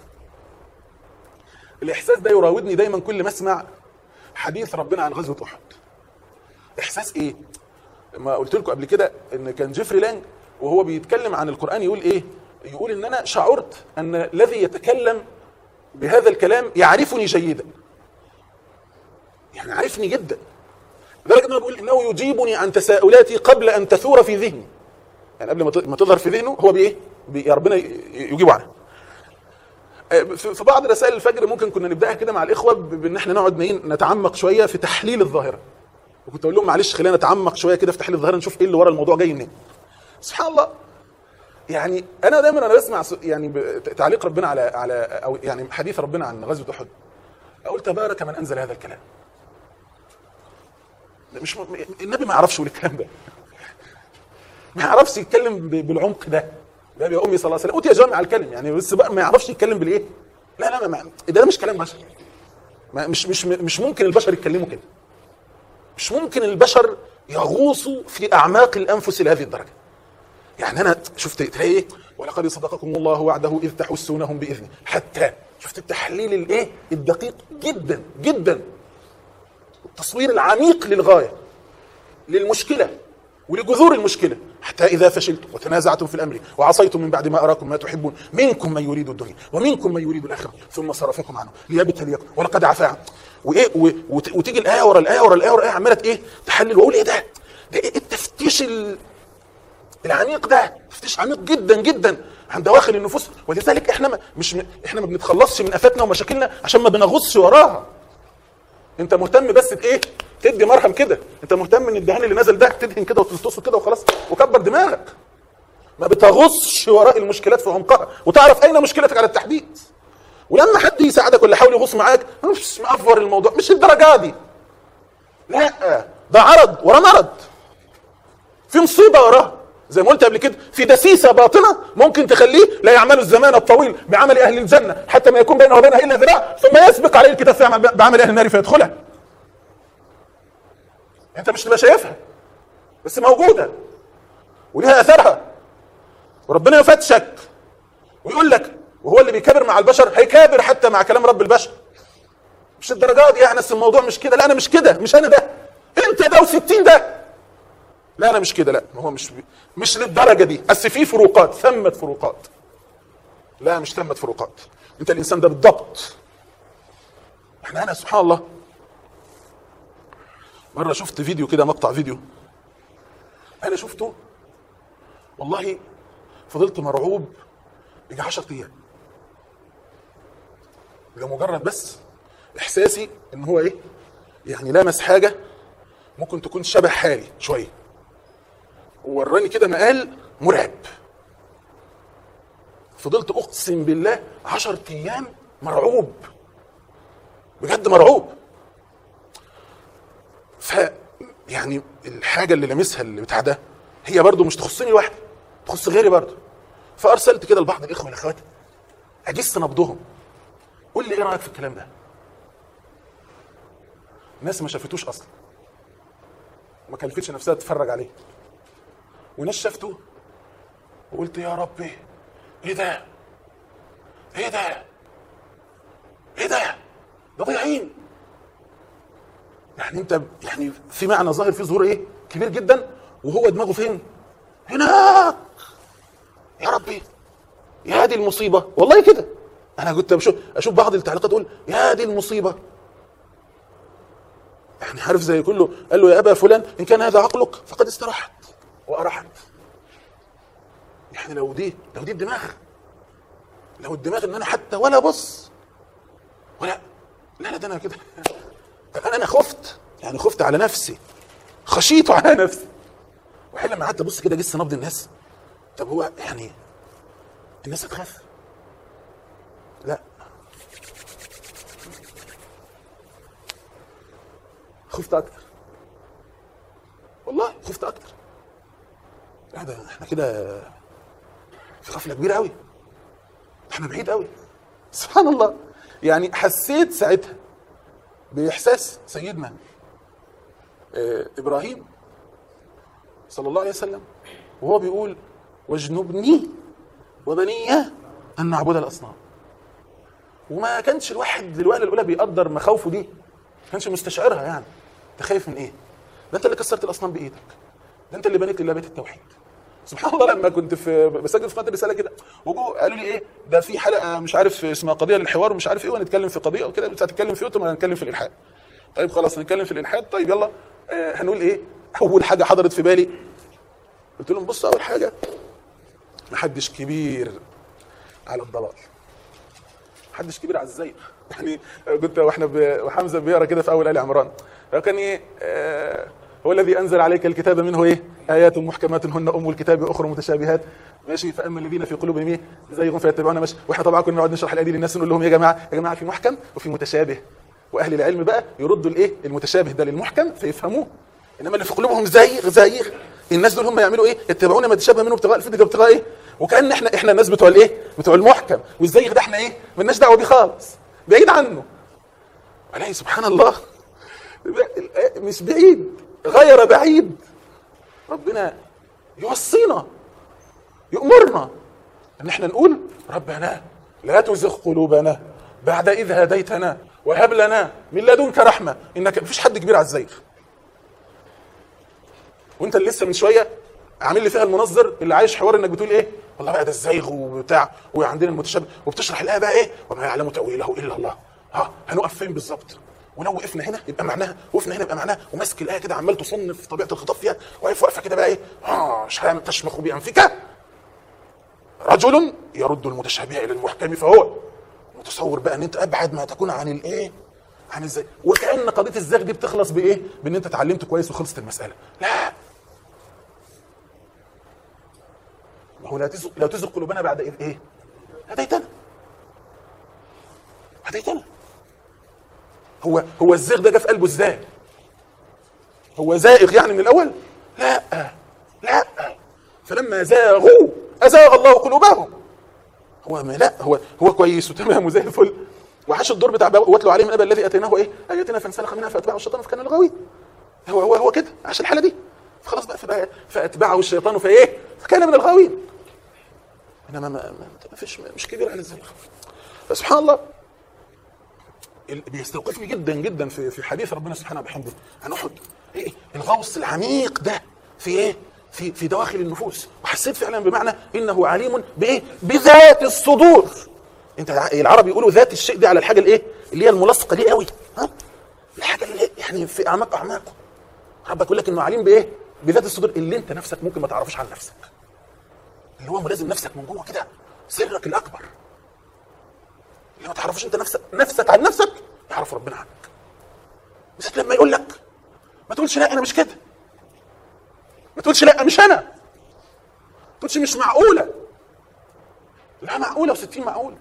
الإحساس ده يراودني دايما كل ما أسمع حديث ربنا عن غزوة أحد إحساس إيه؟ ما قلت لكم قبل كده إن كان جيفري لانج وهو بيتكلم عن القرآن يقول إيه؟ يقول إن أنا شعرت أن الذي يتكلم بهذا الكلام يعرفني جيدا. يعني عارفني جدا. لدرجة أنه بيقول إنه يجيبني عن تساؤلاتي قبل أن تثور في ذهني. يعني قبل ما تظهر في ذهنه هو بإيه؟ بي ربنا يجيبه عنها. في بعض رسائل الفجر ممكن كنا نبداها كده مع الاخوه بان احنا نقعد نتعمق شويه في تحليل الظاهره. وكنت اقول لهم معلش خلينا نتعمق شويه كده في تحليل الظاهره نشوف ايه اللي ورا الموضوع جاي منين. سبحان الله يعني انا دايما انا بسمع يعني تعليق ربنا على على او يعني حديث ربنا عن غزوه احد اقول تبارك من انزل هذا الكلام مش م... النبي ما يعرفش يقول الكلام ده ما يعرفش يتكلم بالعمق ده ده يا امي صلى الله عليه وسلم اوتي جامع الكلم يعني بس بقى ما يعرفش يتكلم بالايه لا لا ما ده مش كلام بشر ما مش مش مش ممكن البشر يتكلموا كده مش ممكن البشر يغوصوا في اعماق الانفس لهذه الدرجه يعني انا شفت تلاقي ايه ولقد صدقكم الله وعده اذ تحسونهم باذنه حتى شفت التحليل الايه الدقيق جدا جدا التصوير العميق للغايه للمشكله ولجذور المشكله حتى اذا فشلتم وتنازعتم في الامر وعصيتم من بعد ما اراكم ما تحبون منكم من يريد الدنيا ومنكم من يريد الاخره ثم صرفكم عنه ليبتليكم ولقد عفا عنه وايه وتيجي الايه ورا الايه ورا الايه ورا الايه عماله ايه تحلل واقول ايه ده؟ ده ايه التفتيش العميق ده تفتيش عميق جدا جدا عن دواخل النفوس ولذلك احنا ما مش احنا ما بنتخلصش من افاتنا ومشاكلنا عشان ما بنغصش وراها انت مهتم بس بايه تدي مرهم كده انت مهتم ان الدهان اللي نزل ده تدهن كده وتلطسه كده وخلاص وكبر دماغك ما بتغصش وراء المشكلات في عمقها وتعرف اين مشكلتك على التحديد ولما حد يساعدك ولا يحاول يغوص معاك مش مأفور الموضوع مش الدرجه دي لا ده عرض ورا مرض في مصيبه وراه زي ما قلت قبل كده في دسيسه باطنه ممكن تخليه لا يعمل الزمان الطويل بعمل اهل الجنه حتى ما يكون بينه وبينها الا ذراع ثم يسبق عليه الكتاب في عمل- بعمل اهل النار فيدخلها انت مش تبقى شايفها بس موجوده وليها اثرها وربنا يفتشك ويقول لك وهو اللي بيكابر مع البشر هيكابر حتى مع كلام رب البشر مش الدرجات دي يعني أصل الموضوع مش كده لا انا مش كده مش انا ده انت ده و60 ده لا انا مش كده لا ما هو مش مش للدرجه دي بس في فروقات ثمه فروقات لا مش ثمه فروقات انت الانسان ده بالضبط احنا انا سبحان الله مره شفت فيديو كده مقطع فيديو انا شفته والله فضلت مرعوب يجي 10 ايام لمجرد بس احساسي ان هو ايه يعني لامس حاجه ممكن تكون شبه حالي شويه ووراني كده مقال مرعب فضلت اقسم بالله عشر ايام مرعوب بجد مرعوب ف يعني الحاجه اللي لامسها اللي بتاع ده هي برضو مش تخصني لوحدي تخص غيري برضو فارسلت كده لبعض الاخوه والاخوات اجس نبضهم قول لي ايه رايك في الكلام ده ناس ما شافتوش اصلا ما كلفتش نفسها تتفرج عليه وناس شافته وقلت يا ربي ايه ده ايه ده ايه ده ده ضايعين يعني انت يعني في معنى ظاهر في ظهور ايه كبير جدا وهو دماغه فين هناك يا ربي يا دي المصيبه والله كده انا كنت بشوف اشوف بعض التعليقات تقول يا دي المصيبه يعني عارف زي كله قال له يا ابا فلان ان كان هذا عقلك فقد استراحت وارحت يعني لو دي لو دي الدماغ لو الدماغ ان انا حتى ولا بص ولا لا لا ده انا كده انا انا خفت يعني خفت على نفسي خشيت على نفسي وحين لما قعدت ابص كده جس نبض الناس طب هو يعني الناس هتخاف لا خفت اكتر والله خفت اكتر لا ده احنا كده في غفله كبيره قوي احنا بعيد قوي سبحان الله يعني حسيت ساعتها باحساس سيدنا آه، ابراهيم صلى الله عليه وسلم وهو بيقول واجنبني وبني ان نعبد الاصنام وما كانش الواحد الوهله الاولى بيقدر مخاوفه دي ما كانش مستشعرها يعني انت خايف من ايه؟ ده انت اللي كسرت الاصنام بايدك ده انت اللي بنيت لله بيت التوحيد سبحان الله لما كنت في بسجل في قناه الرساله كده وجو قالوا لي ايه ده في حلقه مش عارف اسمها قضيه للحوار ومش عارف ايه وهنتكلم في قضيه وكده قلت هتتكلم في يوتيوب ولا هنتكلم في الالحاد طيب خلاص هنتكلم في الالحاد طيب يلا آه هنقول ايه اول حاجه حضرت في بالي قلت لهم بص اول حاجه محدش كبير على الضلال محدش كبير على الزيغ يعني كنت واحنا ب- وحمزه بيقرا كده في اول ال عمران فكان ايه آه هو الذي انزل عليك الكتاب منه ايه ايات محكمات هن ام الكتاب اخرى متشابهات ماشي فاما الذين في قلوبهم ايه زيغ فيتبعون ماشي واحنا طبعا كنا نقعد نشرح الايه دي للناس نقول لهم يا جماعه يا جماعه في محكم وفي متشابه واهل العلم بقى يردوا الايه المتشابه ده للمحكم فيفهموه انما اللي في قلوبهم زيغ زيغ الناس دول هم يعملوا ايه يتبعون ما تشابه منه ابتغاء الفتنه ابتغاء ايه وكان احنا احنا الناس بتوع الايه بتوع المحكم والزيغ ده احنا ايه مالناش دعوه بيه خالص بعيد عنه عليه سبحان الله مش بعيد غير بعيد ربنا يوصينا يأمرنا ان احنا نقول ربنا لا تزغ قلوبنا بعد اذ هديتنا وهب لنا من لدنك رحمه انك مفيش حد كبير على الزيغ وانت اللي لسه من شويه عامل لي فيها المنظر اللي عايش حوار انك بتقول ايه والله بقى ده الزيغ وبتاع وعندنا المتشابه وبتشرح الايه بقى ايه وما يعلم تاويله الا الله ها هنقف فين بالظبط ولو وقفنا هنا يبقى معناها وقفنا هنا يبقى معناها وماسك الايه كده عمال تصنف طبيعه الخطاب فيها واقف واقفه كده بقى ايه ها شام تشمخ بانفك رجل يرد المتشابه الى المحكم فهو متصور بقى ان انت ابعد ما تكون عن الايه عامل ازاي وكان قضيه الزاغ دي بتخلص بايه بان انت اتعلمت كويس وخلصت المساله لا ما هو لا تزغ لا تزغ قلوبنا بعد اذ ايه هديتنا هديتنا هو هو الزيغ ده جه في قلبه ازاي هو زائغ يعني من الاول لا لا فلما زاغوا ازاغ الله قلوبهم هو ما لا هو هو كويس وتمام وزي الفل وعاش الدور بتاع باب- واتلو عليهم النبأ الذي اتيناه ايه اياتنا فانسلخ منها فاتبعه الشيطان فكان الغاوي هو هو هو كده عاش الحاله دي فخلاص بقى فبقى فاتبعه الشيطان فايه فكان من الغاوين انما ما, ما, ما فيش مش كبير على الزلخ فسبحان الله ال- بيستوقفني جدا جدا في في حديث ربنا سبحانه وبحمده عن احد ايه الغوص العميق ده في ايه في في دواخل النفوس وحسيت فعلا بمعنى انه عليم بايه بذات الصدور انت الع- العرب يقولوا ذات الشيء دي على الحاجه الايه اللي هي الملصقه دي قوي ها الحاجه اللي يعني في اعماق اعماقه ربك يقول لك انه عليم بايه بذات الصدور اللي انت نفسك ممكن ما تعرفش عن نفسك اللي هو ملازم نفسك من جوه كده سرك الاكبر اللي ما تعرفش انت نفسك نفسك عن نفسك يعرف ربنا عنك بالذات لما يقول لك ما تقولش لا انا مش كده ما تقولش لا مش انا ما تقولش مش معقوله لا معقوله و60 معقوله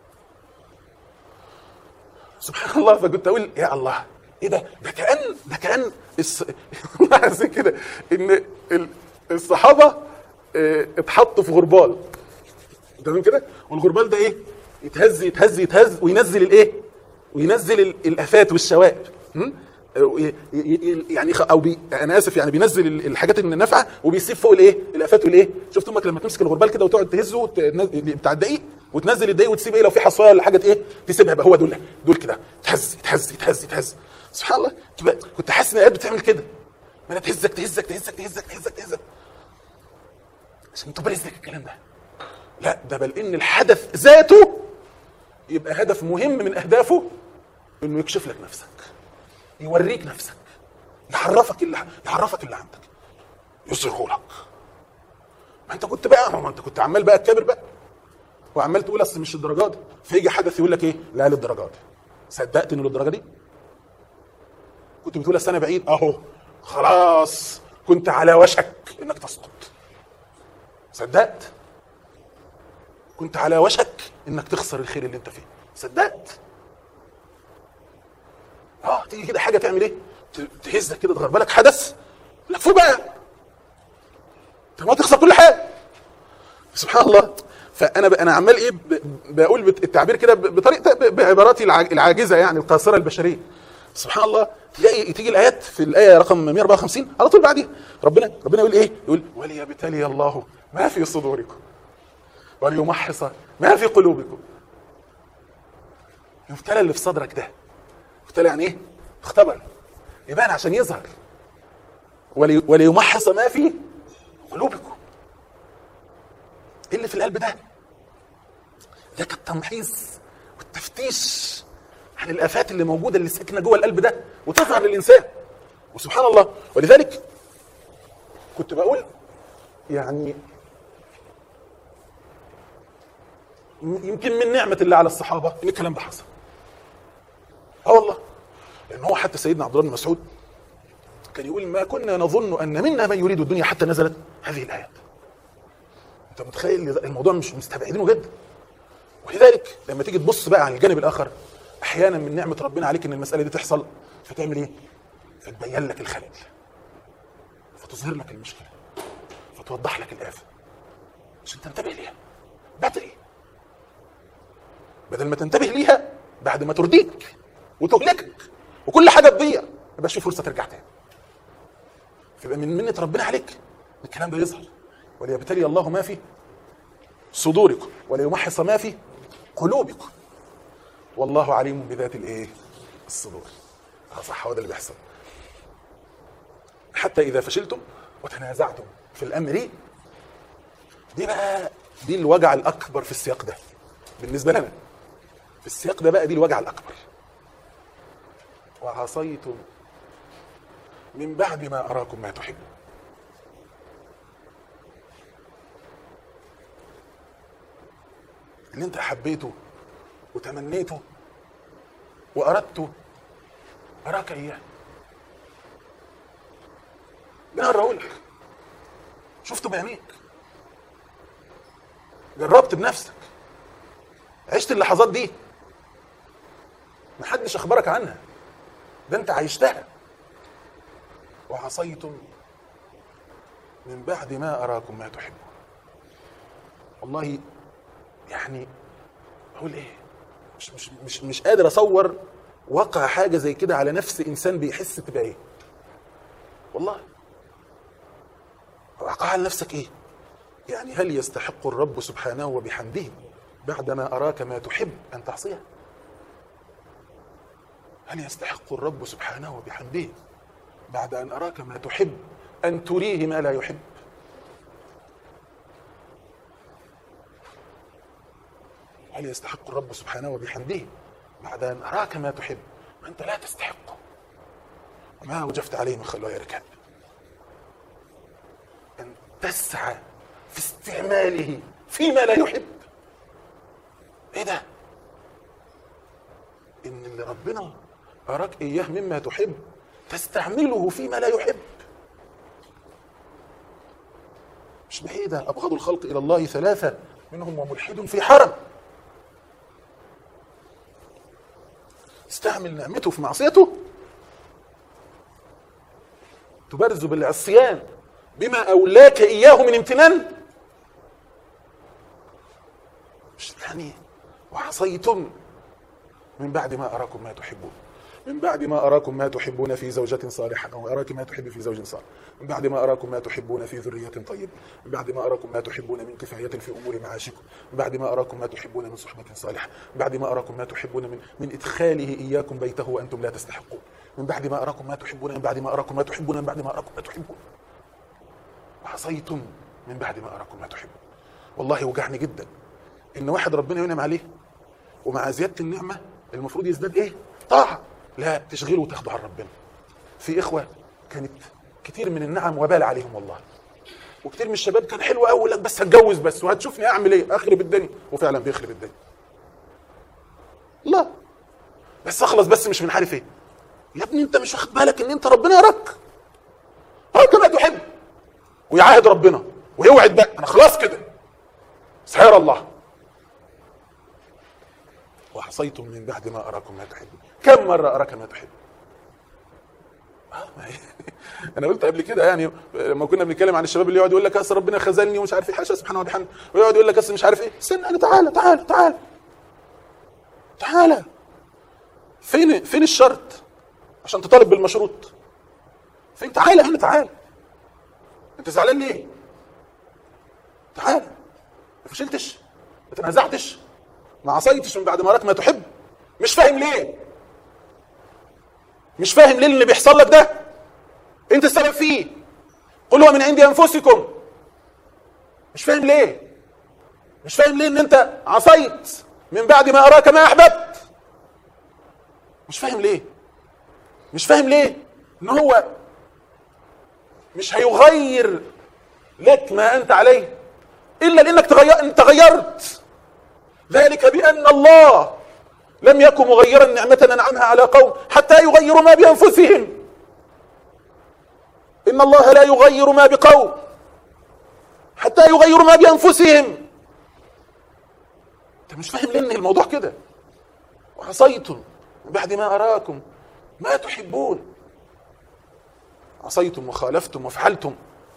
سبحان الله فكنت اقول يا الله ايه ده ده كان ده كان الس... زي كده ان ال- الصحابه اه، اتحطوا في غربال تمام كده والغربال ده ايه يتهز يتهز يتهز وينزل الايه وينزل ال- الافات والشوائب م? ي- ي- يعني خ- او بي انا اسف يعني بينزل ال- الحاجات النافعه وبيسيب فوق الايه الافات والايه شفت امك لما تمسك الغربال كده وتقعد تهزه وت- بتاع الدقيق وتنزل الدقيق وتسيب ايه لو في حصايه ولا حاجه ايه تسيبها بقى هو دول دول كده تهز يتهز يتهز يتهز سبحان الله تبقى كنت حاسس ان الايات بتعمل كده ما تهزك تهزك تهزك تهزك تهزك تهزك عشان تبرز لك الكلام ده لا ده بل ان الحدث ذاته يبقى هدف مهم من اهدافه انه يكشف لك نفسك يوريك نفسك يعرفك اللي يعرفك اللي عندك يظهره لك ما انت كنت بقى ما انت كنت عمال بقى تكابر بقى وعمال تقول اصل مش الدرجات دي فيجي حدث يقول لك ايه لا للدرجات دي صدقت انه للدرجه دي كنت بتقول اصل انا بعيد اهو خلاص كنت على وشك انك تسقط صدقت كنت على وشك انك تخسر الخير اللي انت فيه صدقت اه تيجي كده حاجه تعمل ايه ت- تهزك كده تغرب لك حدث لا فوق بقى انت ما تخسر كل حاجه سبحان الله فانا ب... انا عمال ايه ب... بقول بت- التعبير كده ب... بطريقه ب... بعباراتي الع... العاجزه يعني القاصره البشريه سبحان الله تلاقي تيجي الايات في الايه رقم 154 على طول بعديها ربنا ربنا يقول ايه يقول وليبتلي الله ما في صدوركم وليمحص ما في قلوبكم يبتلى اللي في صدرك ده يبتلى يعني ايه اختبر يبان عشان يظهر ولي وليمحص ما في قلوبكم ايه اللي في القلب ده ده التمحيص والتفتيش عن الافات اللي موجوده اللي ساكنه جوه القلب ده وتظهر للانسان وسبحان الله ولذلك كنت بقول يعني يمكن من نعمه الله على الصحابه ان الكلام ده حصل اه والله لان هو حتى سيدنا عبد الله بن مسعود كان يقول ما كنا نظن ان منا من يريد الدنيا حتى نزلت هذه الايات انت متخيل الموضوع مش مستبعدينه جدا ولذلك لما تيجي تبص بقى على الجانب الاخر احيانا من نعمه ربنا عليك ان المساله دي تحصل فتعمل ايه فتبين لك الخلل فتظهر لك المشكله فتوضح لك الافه عشان تنتبه ليها بدري بدل ما تنتبه ليها بعد ما ترديك وتهلكك وكل حاجه تضيع ما يبقاش في فرصه ترجع تاني فيبقى من منه ربنا عليك الكلام ده يظهر وليبتلي الله ما في صدوركم وليمحص ما في قلوبكم والله عليم بذات الايه الصدور اه صح هو ده اللي بيحصل حتى اذا فشلتم وتنازعتم في الامر دي بقى دي الوجع الاكبر في السياق ده بالنسبه لنا في السياق ده بقى دي الوجع الاكبر وعصيتم من بعد ما اراكم ما تحبون اللي انت حبيته وتمنيته واردته اراك اياه بنوريهولك شفته بعينيك جربت بنفسك عشت اللحظات دي محدش اخبرك عنها ده انت عايشتها وعصيتم من بعد ما اراكم ما تحبون والله يعني اقول ايه مش مش مش مش قادر اصور وقع حاجه زي كده على نفس انسان بيحس تبقى ايه والله وقع على نفسك ايه يعني هل يستحق الرب سبحانه وبحمده بعدما اراك ما تحب ان تعصيه هل يستحق الرب سبحانه وبحمده بعد ان اراك ما تحب ان تريه ما لا يحب هل يستحق الرب سبحانه وبحمده بعد ان اراك ما تحب وانت لا تستحقه ما وجفت عليه من خلوه ركاب ان تسعى في استعماله فيما لا يحب ايه ده ان اللي ربنا اراك اياه مما تحب تستعمله فيما لا يحب مش بعيدة أبغض الخلق إلى الله ثلاثة منهم وملحد في حرم استعمل نعمته في معصيته تبرز بالعصيان بما أولاك إياه من امتنان مش يعني وعصيتم من بعد ما أراكم ما تحبون من بعد ما أراكم ما تحبون في زوجة صالحة أو أراك ما تحب في زوج صالح من بعد ما أراكم ما تحبون في ذرية طيبة من بعد ما أراكم ما تحبون من كفاية في أمور معاشكم من بعد ما أراكم ما تحبون من صحبة صالحة من بعد ما أراكم ما تحبون من من إدخاله إياكم بيته وأنتم لا تستحقون من بعد ما أراكم ما تحبون من بعد ما أراكم ما تحبون من بعد ما أراكم ما تحبون وعصيتم من بعد ما أراكم ما تحبون والله وجعني جدا إن واحد ربنا ينعم عليه ومع زيادة النعمة المفروض يزداد إيه؟ طاعة لا تشغله وتاخده عن ربنا في إخوة كانت كتير من النعم وبال عليهم والله وكتير من الشباب كان حلو قوي لك بس هتجوز بس وهتشوفني اعمل ايه اخرب الدنيا وفعلا بيخرب الدنيا لا بس اخلص بس مش من عارف ايه يا ابني انت مش واخد بالك ان انت ربنا يراك اه كما تحب ويعاهد ربنا ويوعد بقى انا خلاص كده سيرى الله وعصيتم من بعد ما اراكم ما تحبون كم مره اراك ما تحب آه، ما هي- انا قلت قبل كده يعني لما كنا بنتكلم عن الشباب اللي يقعد يقول لك اصل ربنا خذلني ومش عارف ايه حاشا سبحانه وبحمده ويقعد يقول لك اصل مش عارف ايه استنى انا تعالى تعالى تعالى تعالى فين فين الشرط عشان تطالب بالمشروط فين تعالى هنا تعالى انت زعلان ليه تعالى ما فشلتش ما تنازعتش ما عصيتش من بعد ما راك ما تحب مش فاهم ليه مش فاهم ليه اللي بيحصل لك ده انت السبب فيه قل هو من عند انفسكم مش فاهم ليه مش فاهم ليه ان انت عصيت من بعد ما اراك ما احببت مش فاهم ليه مش فاهم ليه ان هو مش هيغير لك ما انت عليه الا لانك تغير انت غيرت ذلك بان الله لم يكن مغيرا نعمة انعمها على قوم حتى يغيروا ما بانفسهم ان الله لا يغير ما بقوم حتى يغيروا ما بانفسهم انت مش فاهم لان الموضوع كده وعصيتم من بعد ما اراكم ما تحبون عصيتم وخالفتم وفعلتم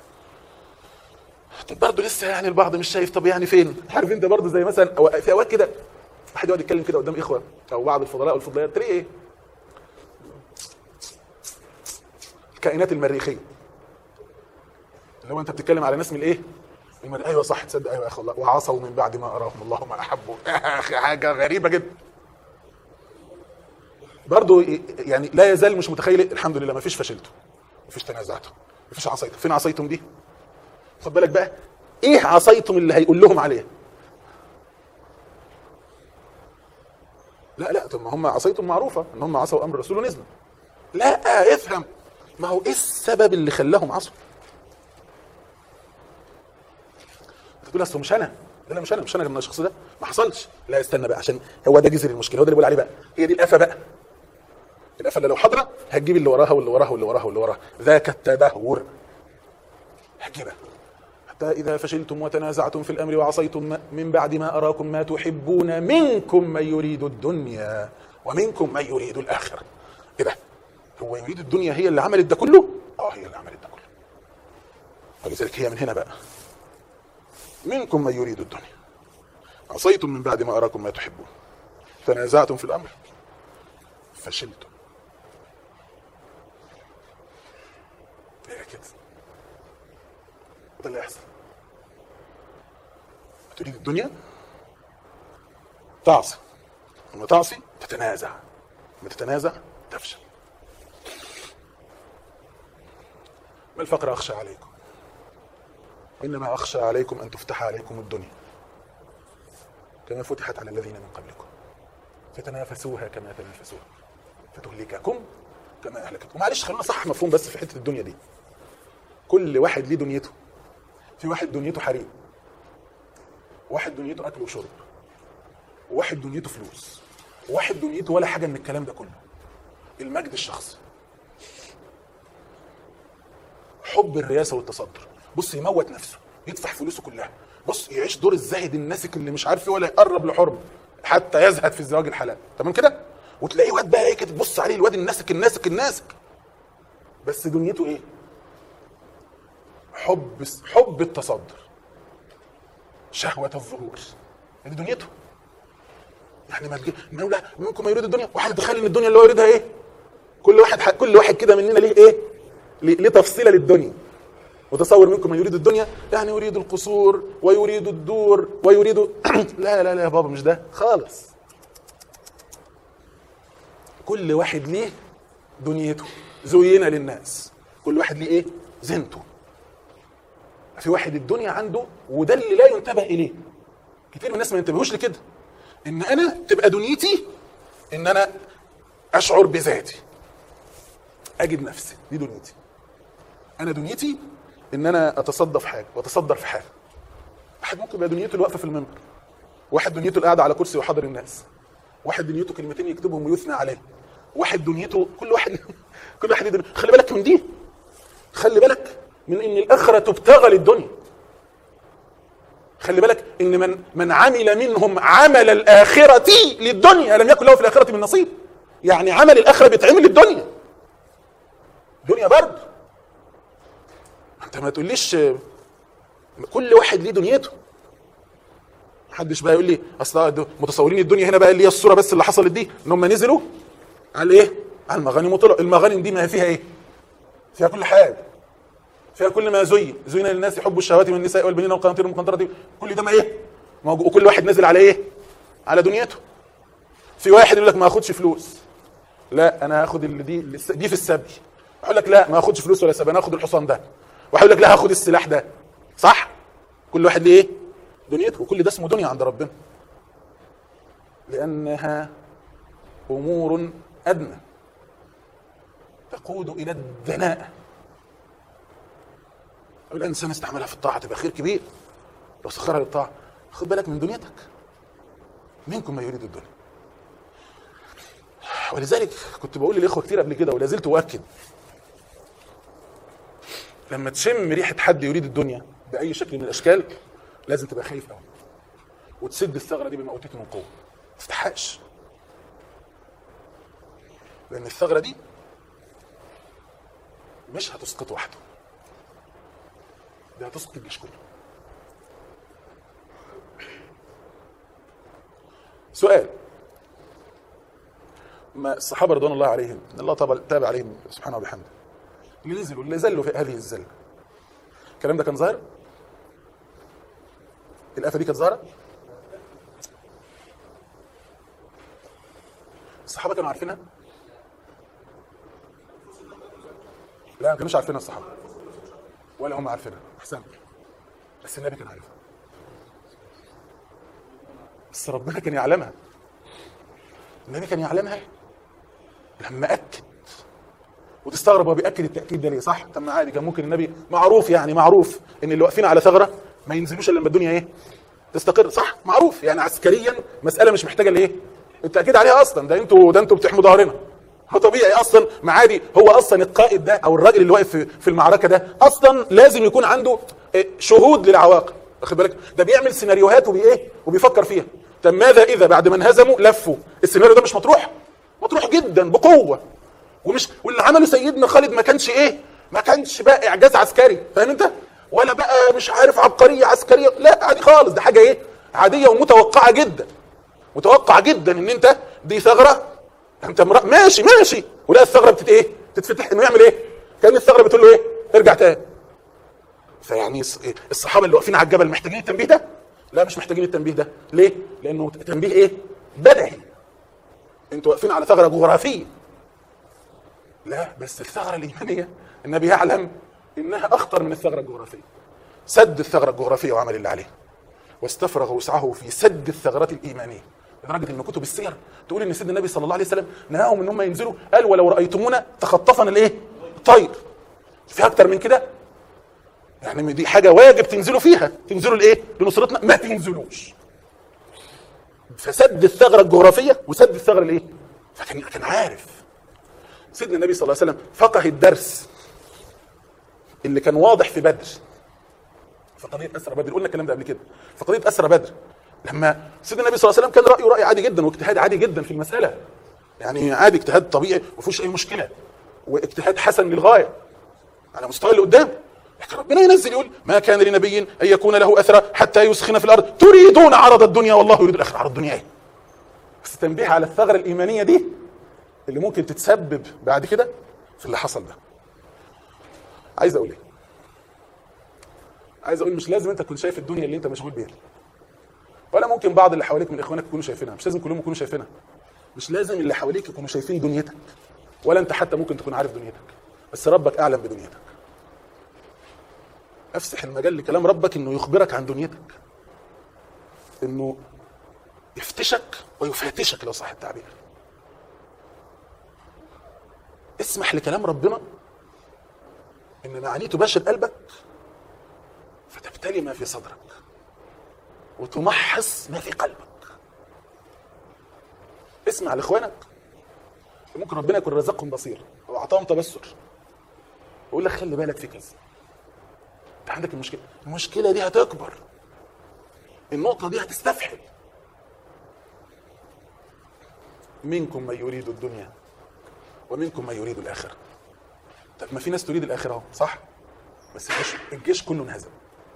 طب برضه لسه يعني البعض مش شايف طب يعني فين عارف انت برضه زي مثلا أو- في اوقات كده واحد يقعد يتكلم كده قدام اخوه او بعض الفضلاء والفضليات تلاقيه ايه الكائنات المريخيه اللي هو انت بتتكلم على ناس من الايه المر... ايوه صح تصدق ايوه يا اخي الله وعصوا من بعد ما اراهم الله ما احبوا يا اخي حاجه غريبه جدا برضه يعني لا يزال مش متخيل الحمد لله ما فيش فشلته ما فيش تنازعته ما فيش عصيته فين عصيتم دي خد بالك بقى ايه عصيتم اللي هيقول لهم عليها لا لا طب ما هم عصيتم معروفه ان هم عصوا امر الرسول ونزلوا لا افهم ما هو ايه السبب اللي خلاهم عصوا تقول اصل مش انا لا لا مش انا مش انا من الشخص ده ما حصلش لا استنى بقى عشان هو ده جذر المشكله هو ده اللي بقول عليه بقى هي دي الافه بقى القفله لو حاضره هتجيب اللي وراها واللي وراها واللي وراها واللي وراها ذاك التدهور هتجيبها حتى إذا فشلتم وتنازعتم في الأمر وعصيتم من بعد ما أراكم ما تحبون منكم من يريد الدنيا ومنكم من يريد الآخرة إيه ده؟ هو يريد الدنيا هي اللي عملت ده كله؟ آه هي اللي عملت ده كله ولذلك هي من هنا بقى منكم من يريد الدنيا عصيتم من بعد ما أراكم ما تحبون تنازعتم في الأمر فشلتم هي كده ده اللي يحصل تريد الدنيا تعصي لما تعصي تتنازع لما تتنازع تفشل ما الفقر أخشى عليكم وإنما أخشى عليكم أن تفتح عليكم الدنيا كما فتحت على الذين من قبلكم فتنافسوها كما تنافسوها فتهلككم كما أهلكتكم معلش خلينا صح مفهوم بس في حتة الدنيا دي كل واحد ليه دنيته في واحد دنيته حريم واحد دنيته اكل وشرب وواحد دنيته فلوس وواحد دنيته ولا حاجه من الكلام ده كله المجد الشخصي حب الرياسه والتصدر بص يموت نفسه يدفع فلوسه كلها بص يعيش دور الزاهد الناسك اللي مش عارف ايه ولا يقرب لحرم حتى يزهد في الزواج الحلال تمام كده وتلاقيه واد بقى ايه كده تبص عليه الواد الناسك الناسك الناسك بس دنيته ايه حب حب التصدر شهوة الظهور دي دنيته يعني ما تجي ما لا منكم ما يريد الدنيا واحد يتخيل ان الدنيا اللي هو يريدها ايه كل واحد ح... كل واحد كده مننا ليه ايه ليه, ليه تفصيله للدنيا وتصور منكم من يريد الدنيا يعني يريد القصور ويريد الدور ويريد لا لا لا يا بابا مش ده خالص كل واحد ليه دنيته زين للناس كل واحد ليه ايه زينته في واحد الدنيا عنده وده اللي لا ينتبه اليه كتير من الناس ما ينتبهوش لكده ان انا تبقى دنيتي ان انا اشعر بذاتي اجد نفسي دي دنيتي انا دنيتي ان انا اتصدى في حاجه واتصدر في حاجه واحد ممكن يبقى دنيته الوقفه في المنبر واحد دنيته القعده على كرسي وحاضر الناس واحد دنيته كلمتين يكتبهم ويثنى عليه واحد دنيته كل واحد كل واحد دنيته. خلي بالك من دي خلي بالك من ان الاخره تبتغى للدنيا خلي بالك ان من من عمل منهم عمل الاخره للدنيا لم يكن له في الاخره من نصيب يعني عمل الاخره بيتعمل للدنيا دنيا برضه انت ما تقوليش كل واحد ليه دنيته محدش بقى يقول لي اصل متصورين الدنيا هنا بقى اللي هي الصوره بس اللي حصلت دي ان هم نزلوا على ايه؟ على المغانم وطلعوا المغانم دي ما فيها ايه؟ فيها كل حاجه فيها كل ما زين زين للناس حب الشهوات من النساء والبنين والقناطير المقنطره كل ده ما ايه؟ موجود وكل واحد نازل على ايه؟ على دنيته في واحد يقول لك ما اخدش فلوس لا انا هاخد اللي دي اللي دي في السبي يقول لك لا ما اخدش فلوس ولا سبي انا هاخد الحصان ده واحد يقول لك لا هاخد السلاح ده صح؟ كل واحد ليه ايه؟ دنيته وكل ده اسمه دنيا عند ربنا لانها امور ادنى تقود الى الدناءه لو الانسان استعملها في الطاعه تبقى خير كبير لو سخرها للطاعه خد بالك من دنيتك منكم ما يريد الدنيا ولذلك كنت بقول للاخوه كتير قبل كده ولا زلت اؤكد لما تشم ريحه حد يريد الدنيا باي شكل من الاشكال لازم تبقى خايف قوي وتسد الثغره دي بما اوتيت من قوه ما تفتحهاش لان الثغره دي مش هتسقط وحده دي هتسقط الجيش كله سؤال ما الصحابه رضوان الله عليهم ان الله تاب عليهم سبحانه وبحمده اللي نزلوا اللي زلوا في هذه الزله الكلام ده كان ظاهر الآفة دي كانت ظاهرة الصحابة كانوا عارفينها لا ما كانوش عارفينها الصحابة ولا هم عارفينها أحسن بس النبي كان عارفها بس ربنا كان يعلمها النبي كان يعلمها لما أكد وتستغرب هو بيأكد التأكيد ده ليه صح؟ طب ما عادي كان ممكن النبي معروف يعني معروف ان اللي واقفين على ثغره ما ينزلوش الا لما الدنيا ايه؟ تستقر صح؟ معروف يعني عسكريا مساله مش محتاجه الايه؟ التاكيد عليها اصلا ده انتوا ده انتوا بتحموا ظهرنا هو طبيعي اصلا معادي هو اصلا القائد ده او الراجل اللي واقف في- في المعركه ده اصلا لازم يكون عنده إيه، شهود للعواقب واخد بالك ده بيعمل سيناريوهات وبايه وبيفكر فيها طب ماذا اذا بعد ما انهزموا لفوا السيناريو ده مش مطروح مطروح جدا بقوه ومش واللي عمله سيدنا خالد ما كانش ايه ما كانش بقى اعجاز عسكري فاهم انت ولا بقى مش عارف عبقريه عسكريه لا عادي خالص ده حاجه ايه عاديه ومتوقعه جدا متوقع جدا ان انت دي ثغره انت مرا... ماشي ماشي ولا الثغره بتت ايه تتفتح انه يعمل ايه كان الثغره بتقول له ايه ارجع تاني فيعني الص- إيه؟ الصحابه اللي واقفين على الجبل محتاجين التنبيه ده لا مش محتاجين التنبيه ده ليه لانه تنبيه ايه بدهي انتوا واقفين على ثغره جغرافيه لا بس الثغره الايمانيه النبي يعلم انها اخطر من الثغره الجغرافيه سد الثغره الجغرافيه وعمل اللي عليه واستفرغ وسعه في سد الثغرات الايمانيه لدرجه ان كتب السير تقول ان سيدنا النبي صلى الله عليه وسلم نهاهم ان هم ينزلوا قال ولو رايتمونا تخطفنا الايه؟ الطير في اكتر من كده يعني دي حاجه واجب تنزلوا فيها تنزلوا لايه؟ لنصرتنا ما تنزلوش فسد الثغره الجغرافيه وسد الثغره الايه؟ فكان كان عارف سيدنا النبي صلى الله عليه وسلم فقه الدرس اللي كان واضح في بدر في قضيه اسرى بدر قلنا الكلام ده قبل كده في قضيه اسرى بدر لما سيدنا النبي صلى الله عليه وسلم كان رايه راي عادي جدا واجتهاد عادي جدا في المساله يعني عادي اجتهاد طبيعي ما فيهوش اي مشكله واجتهاد حسن للغايه على مستوى اللي قدام لكن ربنا ينزل يقول ما كان لنبي ان يكون له اثرى حتى يسخن في الارض تريدون عرض الدنيا والله يريد الاخره عرض الدنيا ايه بس تنبيه على الثغره الايمانيه دي اللي ممكن تتسبب بعد كده في اللي حصل ده عايز اقول ايه عايز اقول مش لازم انت تكون شايف الدنيا اللي انت مشغول بيها ولا ممكن بعض اللي حواليك من اخوانك يكونوا شايفينها مش لازم كلهم يكونوا شايفينها مش لازم اللي حواليك يكونوا شايفين دنيتك ولا انت حتى ممكن تكون عارف دنيتك بس ربك اعلم بدنيتك افسح المجال لكلام ربك انه يخبرك عن دنيتك انه يفتشك ويفاتشك لو صح التعبير اسمح لكلام ربنا ان معانيه تباشر قلبك فتبتلي ما في صدرك وتمحص ما في قلبك اسمع لاخوانك ممكن ربنا يكون رزقهم بصير او اعطاهم تبصر ويقول لك خلي بالك في كذا انت عندك المشكله المشكله دي هتكبر النقطه دي هتستفحل منكم من يريد الدنيا ومنكم من يريد الاخره طب ما في ناس تريد الاخره اهو صح بس الجيش, الجيش كله انهزم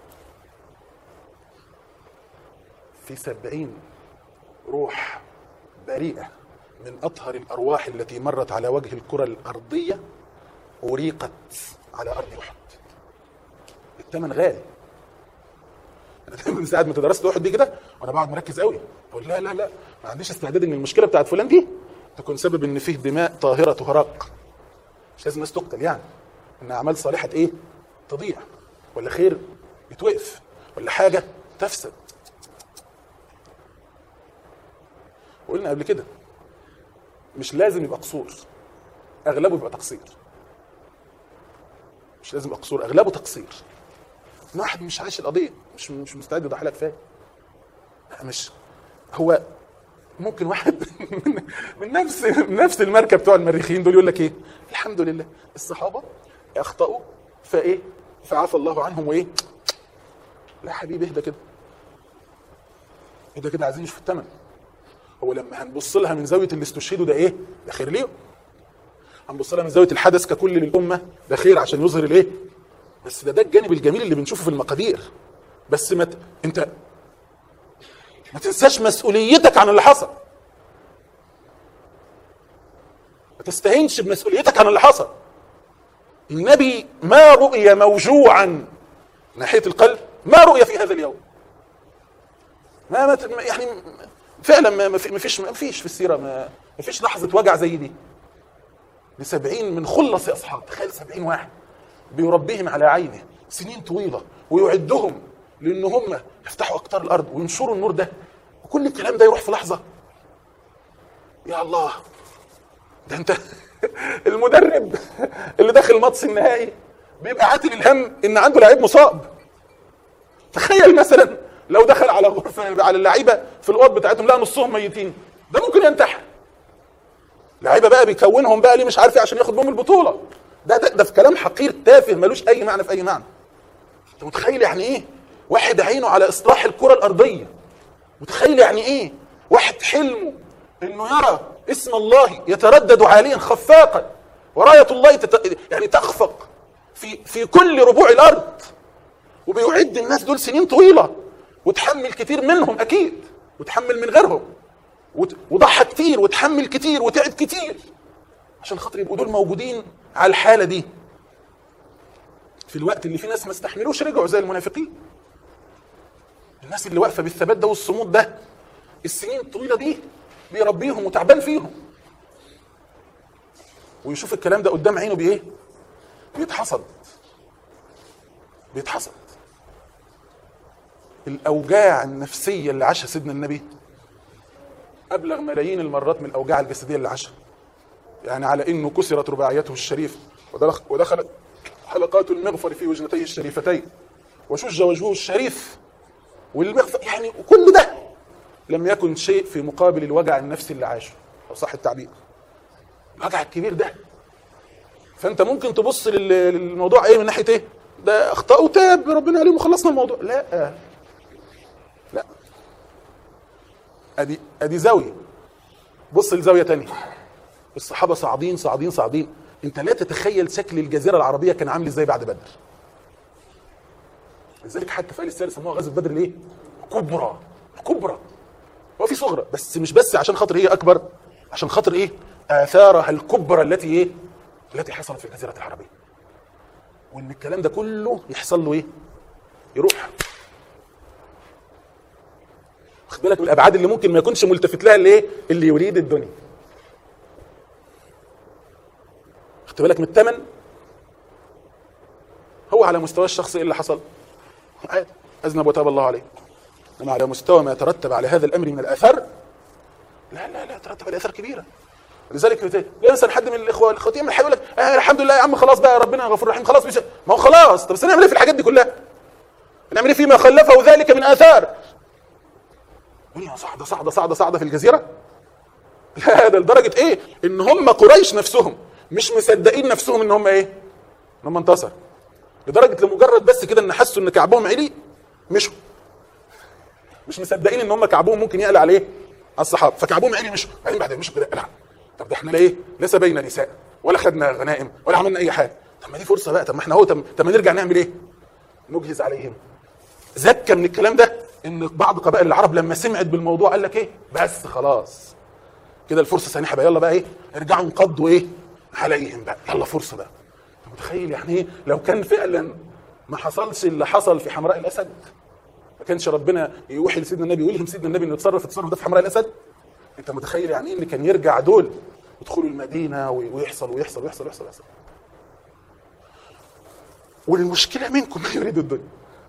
في سبعين روح بريئة من أطهر الأرواح التي مرت على وجه الكرة الأرضية أريقت على أرض أحد الثمن غالي أنا دايما من ساعة ما درست أحد دي كده وأنا بقعد مركز قوي أقول لا لا لا ما عنديش استعداد إن المشكلة بتاعت فلان دي تكون سبب إن فيه دماء طاهرة تهرق مش لازم الناس تقتل يعني إن أعمال صالحة إيه تضيع ولا خير يتوقف ولا حاجة تفسد وقلنا قبل كده مش لازم يبقى قصور اغلبه يبقى تقصير مش لازم يبقى قصور اغلبه تقصير إن واحد مش عايش القضيه مش مش مستعد يضحي لها كفايه لا، مش هو ممكن واحد من- من نفس من نفس الماركه بتوع المريخيين دول يقول لك ايه الحمد لله الصحابه اخطاوا فايه فعفى الله عنهم وايه لا حبيبي اهدى كده اهدى كده عايزين نشوف الثمن هو لما هنبص لها من زاويه اللي استشهدوا ده ايه؟ ده خير ليهم. هنبص لها من زاويه الحدث ككل للامه ده خير عشان يظهر الايه؟ بس ده ده الجانب الجميل اللي بنشوفه في المقادير. بس ما ت... انت ما تنساش مسؤوليتك عن اللي حصل. ما تستهينش بمسؤوليتك عن اللي حصل. النبي ما رؤي موجوعا ناحيه القلب ما رؤي في هذا اليوم. ما, ما ت- يعني فعلا ما ما في- ما فيش ما فيش في السيره ما ما فيش لحظه وجع زي دي لسبعين من خلص اصحاب تخيل سبعين واحد بيربيهم على عينه سنين طويله ويعدهم لان هم يفتحوا اقطار الارض وينشروا النور ده وكل الكلام ده يروح في لحظه يا الله ده انت المدرب اللي داخل ماتش النهائي بيبقى عاتل الهم ان عنده لعيب مصاب تخيل مثلا لو دخل على غرفه على اللعيبه في الاوض بتاعتهم لقى نصهم ميتين ده ممكن ينتحر لعيبه بقى بيكونهم بقى ليه مش عارف ايه عشان ياخد بهم البطوله ده ده, ده في كلام حقير تافه ملوش اي معنى في اي معنى انت متخيل يعني ايه واحد عينه على اصلاح الكره الارضيه متخيل يعني ايه واحد حلمه انه يرى اسم الله يتردد عاليا خفاقا ورايه الله تت... يعني تخفق في في كل ربوع الارض وبيعد الناس دول سنين طويله وتحمل كتير منهم اكيد وتحمل من غيرهم وت- وضحى كتير وتحمل كتير وتعب كتير عشان خاطر يبقوا دول موجودين على الحاله دي في الوقت اللي في ناس ما استحملوش رجعوا زي المنافقين الناس اللي واقفه بالثبات ده والصمود ده السنين الطويله دي بيربيهم وتعبان فيهم ويشوف الكلام ده قدام عينه بايه بيتحصد بيتحصد الاوجاع النفسيه اللي عاشها سيدنا النبي ابلغ ملايين المرات من الاوجاع الجسديه اللي عاشها يعني على انه كسرت رباعيته الشريفه ودخل- ودخلت حلقات المغفر في وجنتيه الشريفتين وشج وجهه الشريف والمغفر يعني كل ده لم يكن شيء في مقابل الوجع النفسي اللي عاشه او صح التعبير الوجع الكبير ده فانت ممكن تبص لل- للموضوع ايه من ناحيه ايه ده اخطاء وتاب ربنا عليهم وخلصنا الموضوع لا لا ادي ادي زاويه بص لزاويه تانية الصحابه صاعدين صاعدين صاعدين انت لا تتخيل شكل الجزيره العربيه كان عامل ازاي بعد بدر لذلك حتى في آل السير سموها غزوه بدر ليه كبرى كبرى هو في صغرى بس مش بس عشان خاطر هي اكبر عشان خاطر ايه اثارها الكبرى التي ايه التي حصلت في الجزيره العربيه وان الكلام ده كله يحصل له ايه يروح خد بالك من الابعاد اللي ممكن ما يكونش ملتفت لها اللي ايه اللي يريد الدنيا خد بالك من الثمن هو على مستوى الشخصي ايه اللي حصل عادي اذنب وتاب الله عليه انما على مستوى ما يترتب على هذا الامر من الاثار لا لا لا يترتب على اثار كبيره لذلك بت- لا مثلا حد من الاخوه الاخوات يعمل حاجه يقول لك آه الحمد لله يا عم خلاص بقى ربنا غفور رحيم خلاص مش ما هو خلاص طب بس نعمل ايه في الحاجات دي كلها؟ نعمل ايه فيما خلفه ذلك من اثار؟ الدنيا صعده صعده صعده صعده في الجزيره لا ده لدرجه ايه؟ ان هم قريش نفسهم مش مصدقين نفسهم ان هم ايه؟ ان هم انتصروا لدرجه لمجرد بس كده ان حسوا ان كعبهم عالي مشوا مش مصدقين ان هم كعبهم ممكن يقلع على ايه؟ على الصحابه فكعبهم عالي مشوا بعدين بعد ما مشوا كده لا طب ده احنا لا ايه؟ لا سبينا نساء ولا خدنا غنائم ولا عملنا اي حاجه طب ما دي فرصه بقى طب ما احنا اهو طب طب ما نرجع نعمل ايه؟ نجهز عليهم زكى من الكلام ده ان بعض قبائل العرب لما سمعت بالموضوع قال لك ايه؟ بس خلاص كده الفرصه سانحه بقى يلا بقى ايه؟ ارجعوا انقضوا ايه؟ عليهم بقى يلا فرصه بقى انت متخيل يعني ايه لو كان فعلا ما حصلش اللي حصل في حمراء الاسد ما كانش ربنا يوحي لسيدنا النبي ويلهم سيدنا النبي انه يتصرف التصرف ده في حمراء الاسد انت متخيل يعني ايه اللي كان يرجع دول يدخلوا المدينه وي- ويحصل ويحصل ويحصل ويحصل, ويحصل. والمشكله منكم من يريد الدنيا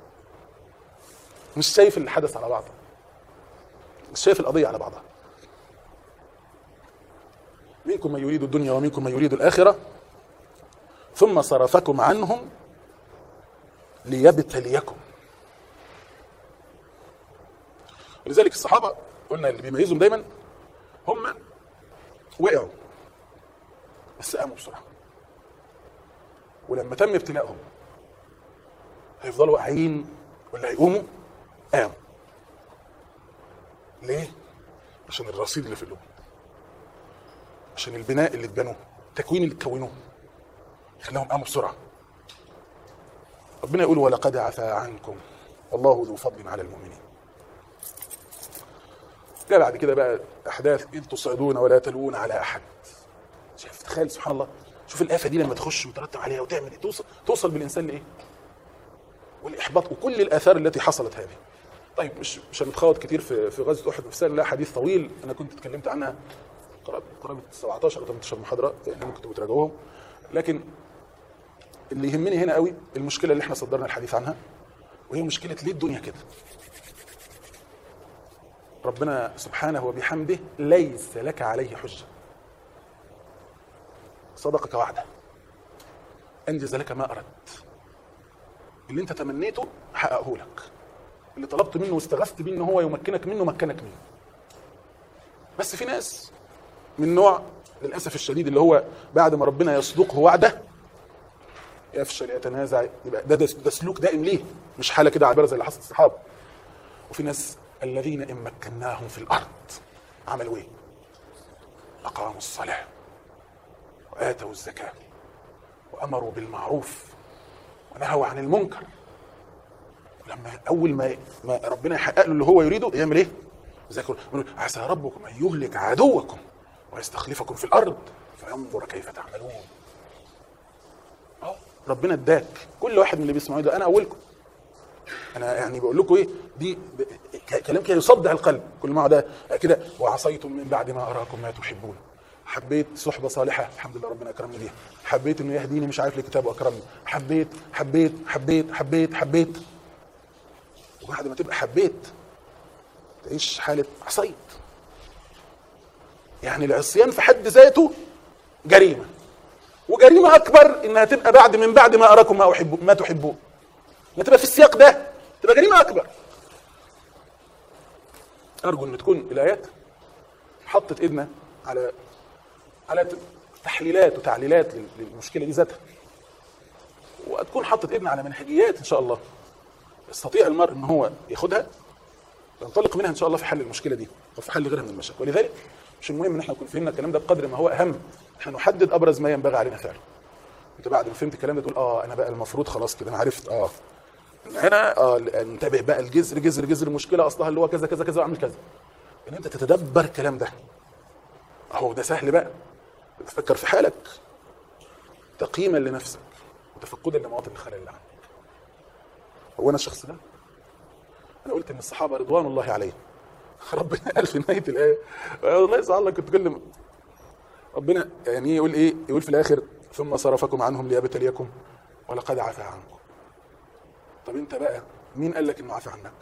مش شايف اللي حدث على بعضه مش شايف القضيه على بعضها منكم من يريد الدنيا ومنكم من يريد الاخره ثم صرفكم عنهم ليبتليكم ولذلك الصحابه قلنا اللي بيميزهم دايما هم وقعوا بس قاموا بسرعه ولما تم ابتلائهم هيفضلوا واقعين ولا هيقوموا قاموا ليه؟ عشان الرصيد اللي في القلوب عشان البناء اللي اتبنوه التكوين اللي اتكونوه خلاهم قاموا بسرعه ربنا يقول ولقد عفا عنكم والله ذو فضل على المؤمنين جاء بعد كده بقى احداث اذ تصعدون ولا تلوون على احد شايف تخيل سبحان الله شوف الافه دي لما تخش وترتب عليها وتعمل إيه؟ توصل توصل بالانسان لايه؟ والاحباط وكل الاثار التي حصلت هذه طيب مش مش هنتخوض كتير في في غزوه احد نفسها لا حديث طويل انا كنت اتكلمت عنها قرابه قرابه 17 او 18 محاضره يعني ممكن تبقوا تراجعوهم لكن اللي يهمني هنا قوي المشكله اللي احنا صدرنا الحديث عنها وهي مشكله ليه الدنيا كده ربنا سبحانه وبحمده ليس لك عليه حجه صدقك وعده انجز لك ما اردت اللي انت تمنيته حققه لك اللي طلبت منه واستغثت بيه ان هو يمكنك منه مكنك منه بس في ناس من نوع للاسف الشديد اللي هو بعد ما ربنا يصدقه وعده يفشل يتنازع يبقى ده, ده, ده سلوك دائم ليه مش حاله كده عابره زي اللي حصل الصحابه وفي ناس الذين ان مكناهم في الارض عملوا ايه؟ اقاموا الصلاه واتوا الزكاه وامروا بالمعروف ونهوا عن المنكر لما اول ما ما ربنا يحقق له اللي هو يريده يعمل ايه؟ يذكر يقول عسى ربكم ان يهلك عدوكم ويستخلفكم في الارض فينظر كيف تعملون. اه ربنا اداك كل واحد من اللي بيسمعوني ده انا اولكم. انا يعني بقول لكم ايه دي ب... ك- كلام كده يصدع القلب كل ما ده كده وعصيتم من بعد ما اراكم ما تحبون حبيت صحبه صالحه الحمد لله ربنا اكرمني بيها حبيت انه يهديني مش عارف لكتابه واكرمني حبيت حبيت حبيت حبيت حبيت وبعد ما تبقى حبيت تعيش حاله عصيت يعني العصيان في حد ذاته جريمه وجريمه اكبر انها تبقى بعد من بعد ما اراكم ما احب ما تحبون انها تبقى في السياق ده تبقى جريمه اكبر ارجو ان تكون الايات حطت ايدنا على على تحليلات وتعليلات لل- للمشكله دي ذاتها وتكون حطت ايدنا على منهجيات ان شاء الله يستطيع المرء ان هو ياخدها ينطلق منها ان شاء الله في حل المشكله دي او في حل غيرها من المشاكل ولذلك مش المهم ان احنا نكون فهمنا الكلام ده بقدر ما هو اهم احنا نحدد ابرز ما ينبغي علينا فعله انت بعد ما فهمت الكلام ده تقول اه انا بقى المفروض خلاص كده انا عرفت اه هنا اه انتبه بقى الجذر جذر جذر المشكله اصلها اللي هو كذا كذا كذا واعمل كذا ان انت تتدبر الكلام ده اهو ده سهل بقى تفكر في حالك تقييما لنفسك وتفقدا لمواطن الخلل اللي عندك هو انا الشخص ده انا قلت ان الصحابه رضوان الله عليهم ربنا قال في نهايه الايه والله يسعد الله كنت كل ربنا يعني إيه يقول ايه يقول في الاخر ثم صرفكم عنهم ليبتليكم ولقد عفا عنكم طب انت بقى مين قال لك انه عفا عنك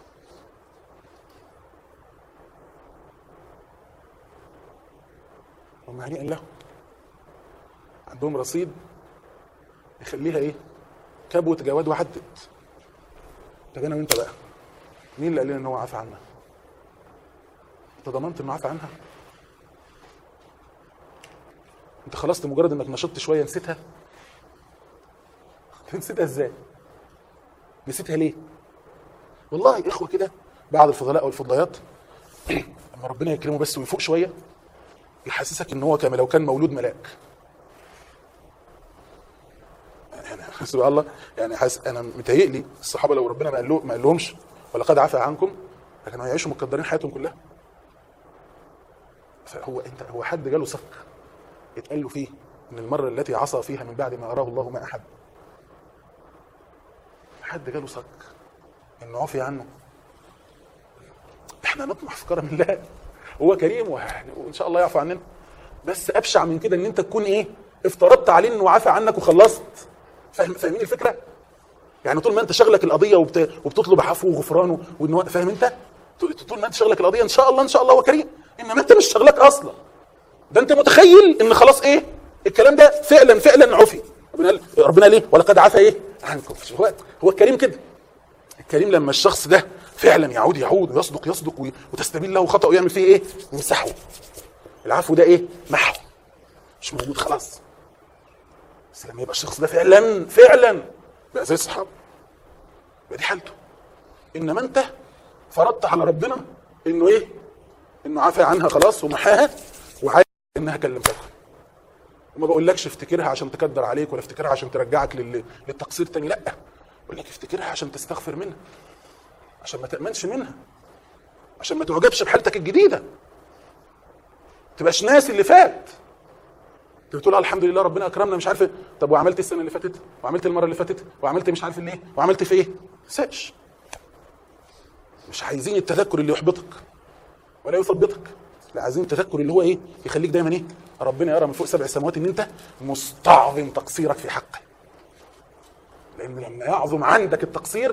هم يعني قال لهم عندهم رصيد يخليها ايه كبوة جواد وعدت طب انا وانت بقى مين اللي قال لنا ان هو عفى عنها انت ضمنت انه عفى عنها انت خلاص مجرد انك نشطت شويه نسيتها نسيتها ازاي نسيتها ليه والله اخوه كده بعض الفضلاء والفضليات لما ربنا يكرمه بس ويفوق شويه يحسسك ان هو كما لو كان مولود ملاك يعني سبحان الله يعني حاسس انا متهيئلي الصحابه لو ربنا ما قال له ما قال لهمش ولقد عفا عنكم لكن هيعيشوا مقدرين حياتهم كلها فهو انت هو حد جاله صك يتقال له فيه ان المره التي عصى فيها من بعد ما اراه الله ما احب حد جاله صك انه عفي عنه احنا نطمح في كرم الله هو كريم ويعني وان شاء الله يعفو عننا بس ابشع من كده ان انت تكون ايه افترضت عليه انه عفى عنك وخلصت فاهم فاهمين الفكره يعني طول ما انت شغلك القضيه وبت... وبتطلب عفوه وغفرانه وان هو فاهم انت طول ما انت شغلك القضيه ان شاء الله ان شاء الله هو كريم انما انت مش شغلك اصلا ده انت متخيل ان خلاص ايه الكلام ده فعلا فعلا عفي ربنا قال ربنا ليه ولقد عفى ايه عنكم هو هو الكريم كده الكريم لما الشخص ده فعلا يعود يعود ويصدق يصدق وي- وتستبين له خطأ ويعمل فيه ايه يمسحه العفو ده ايه محو مش موجود خلاص بس لما يبقى الشخص ده فعلا فعلا بقى زي الصحابه يبقى دي حالته انما انت فرضت على ربنا انه ايه انه عفى عنها خلاص ومحاها وعايز انها كلمتك وما بقولكش افتكرها عشان تكدر عليك ولا افتكرها عشان ترجعك لل... للتقصير تاني لا بقول لك افتكرها عشان تستغفر منها عشان ما تأمنش منها عشان ما تعجبش بحالتك الجديدة تبقاش ناسي اللي فات بتقول آه الحمد لله ربنا اكرمنا مش عارف إيه. طب وعملت السنه اللي فاتت وعملت المره اللي فاتت وعملت مش عارف ليه وعملت في ايه ساش مش عايزين التذكر اللي يحبطك ولا يثبطك لا عايزين التذكر اللي هو ايه يخليك دايما ايه ربنا يرى من فوق سبع سماوات ان انت مستعظم تقصيرك في حقه لان لما يعظم عندك التقصير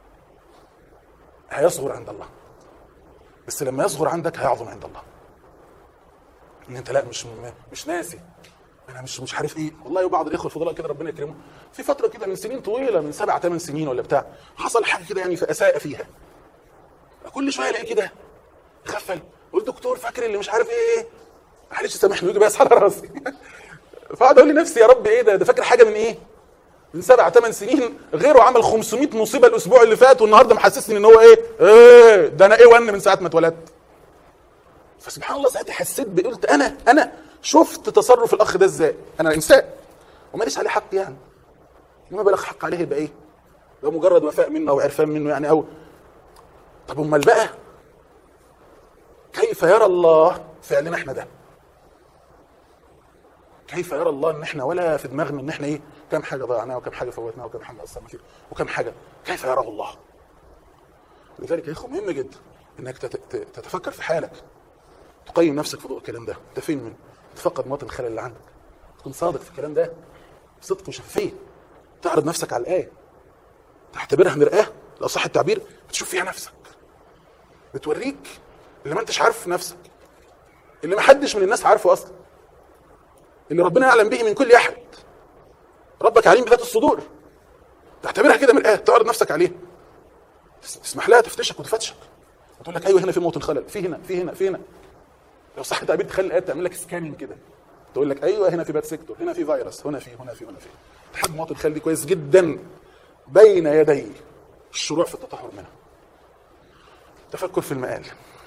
هيصغر عند الله بس لما يصغر عندك هيعظم عند الله ان انت لا مش مش ناسي انا مش مش عارف ايه والله وبعض الاخوه الفضلاء كده ربنا يكرمه في فتره كده من سنين طويله من سبع ثمان سنين ولا بتاع حصل حاجه كده يعني فاساء فيها كل شويه الاقي كده غفل قلت دكتور فاكر اللي مش عارف ايه معلش سامحني ويجي بس على راسي فاقعد اقول لنفسي يا رب ايه ده ده فاكر حاجه من ايه من سبع ثمان سنين غيره عمل 500 مصيبه الاسبوع اللي فات والنهارده محسسني ان هو ايه ايه ده انا ايه ون من ساعه ما اتولدت فسبحان الله ساعتها حسيت قلت انا انا شفت تصرف الاخ ده ازاي انا انسان وماليش عليه حق يعني لما بلغ حق عليه يبقى ايه لو مجرد وفاء منه او عرفان منه يعني او طب امال بقى كيف يرى الله فعلنا احنا ده كيف يرى الله ان احنا ولا في دماغنا ان احنا ايه كم حاجه ضيعناها وكم حاجه فوتناها وكم حاجه اثرنا فيها وكم حاجه كيف يراه الله لذلك يا اخو مهم جدا انك تت- تت- تتفكر في حالك تقيم نفسك في ضوء الكلام ده انت فين من تفقد مواطن الخلل اللي عندك تكون صادق في الكلام ده بصدق وشفافيه تعرض نفسك على الايه تعتبرها مرآة لو صح التعبير بتشوف فيها نفسك بتوريك اللي ما انتش عارفه في نفسك اللي ما حدش من الناس عارفه اصلا اللي ربنا يعلم به من كل احد ربك عليم بذات الصدور تعتبرها كده مرآة تعرض نفسك عليها تس- تسمح لها تفتشك وتفتشك وتقول لك ايوه هنا في موطن خلل في هنا في هنا في هنا لو صح التعبير تخلي الايات تعمل لك سكاننج كده تقول لك ايوه هنا في باد سيكتور هنا في فيروس هنا في هنا في هنا في تحدد مواطن الخلل دي كويس جدا بين يدي الشروع في التطهر منها تفكر في المآل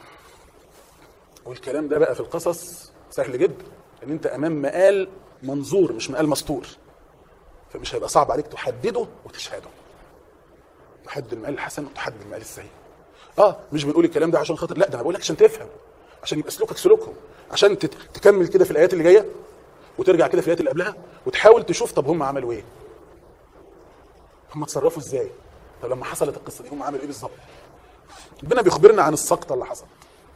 والكلام ده بقى في القصص سهل جدا ان انت امام مآل منظور مش مآل مسطور فمش هيبقى صعب عليك تحدده وتشهده تحدد المآل الحسن وتحدد المآل السيء اه مش بنقول الكلام ده عشان خاطر لا ده انا بقول لك عشان تفهم عشان يبقى سلوكك سلوكهم عشان تت- تكمل كده في الايات اللي جايه وترجع كده في الايات اللي قبلها وتحاول تشوف طب هم عملوا ايه هم اتصرفوا ازاي طب لما حصلت القصه دي هم عملوا ايه بالظبط ربنا بيخبرنا عن السقطه اللي حصلت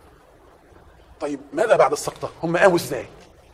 طيب ماذا بعد السقطه هم قاموا ازاي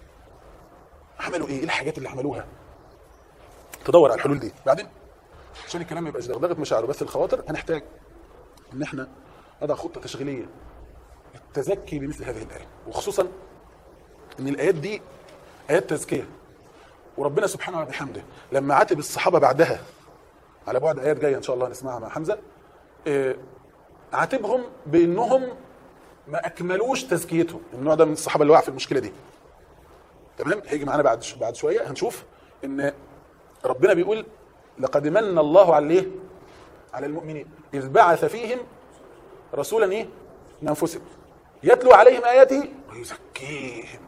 عملوا ايه ايه الحاجات اللي عملوها تدور على الحلول دي بعدين عشان الكلام ما يبقاش دغدغه مشاعر بس الخواطر هنحتاج ان احنا نضع خطه تشغيليه للتزكي بمثل هذه الايه وخصوصا ان الايات دي ايات تزكيه وربنا سبحانه وبحمده لما عاتب الصحابه بعدها على بعد ايات جايه ان شاء الله نسمعها مع حمزه آه، عاتبهم بانهم ما اكملوش تزكيتهم النوع ده من الصحابه اللي وقع في المشكله دي تمام هيجي معانا بعد بعد شويه هنشوف ان ربنا بيقول لقد من الله على الايه على المؤمنين اذ بعث فيهم رسولا ايه من انفسهم يتلو عليهم اياته ويزكيهم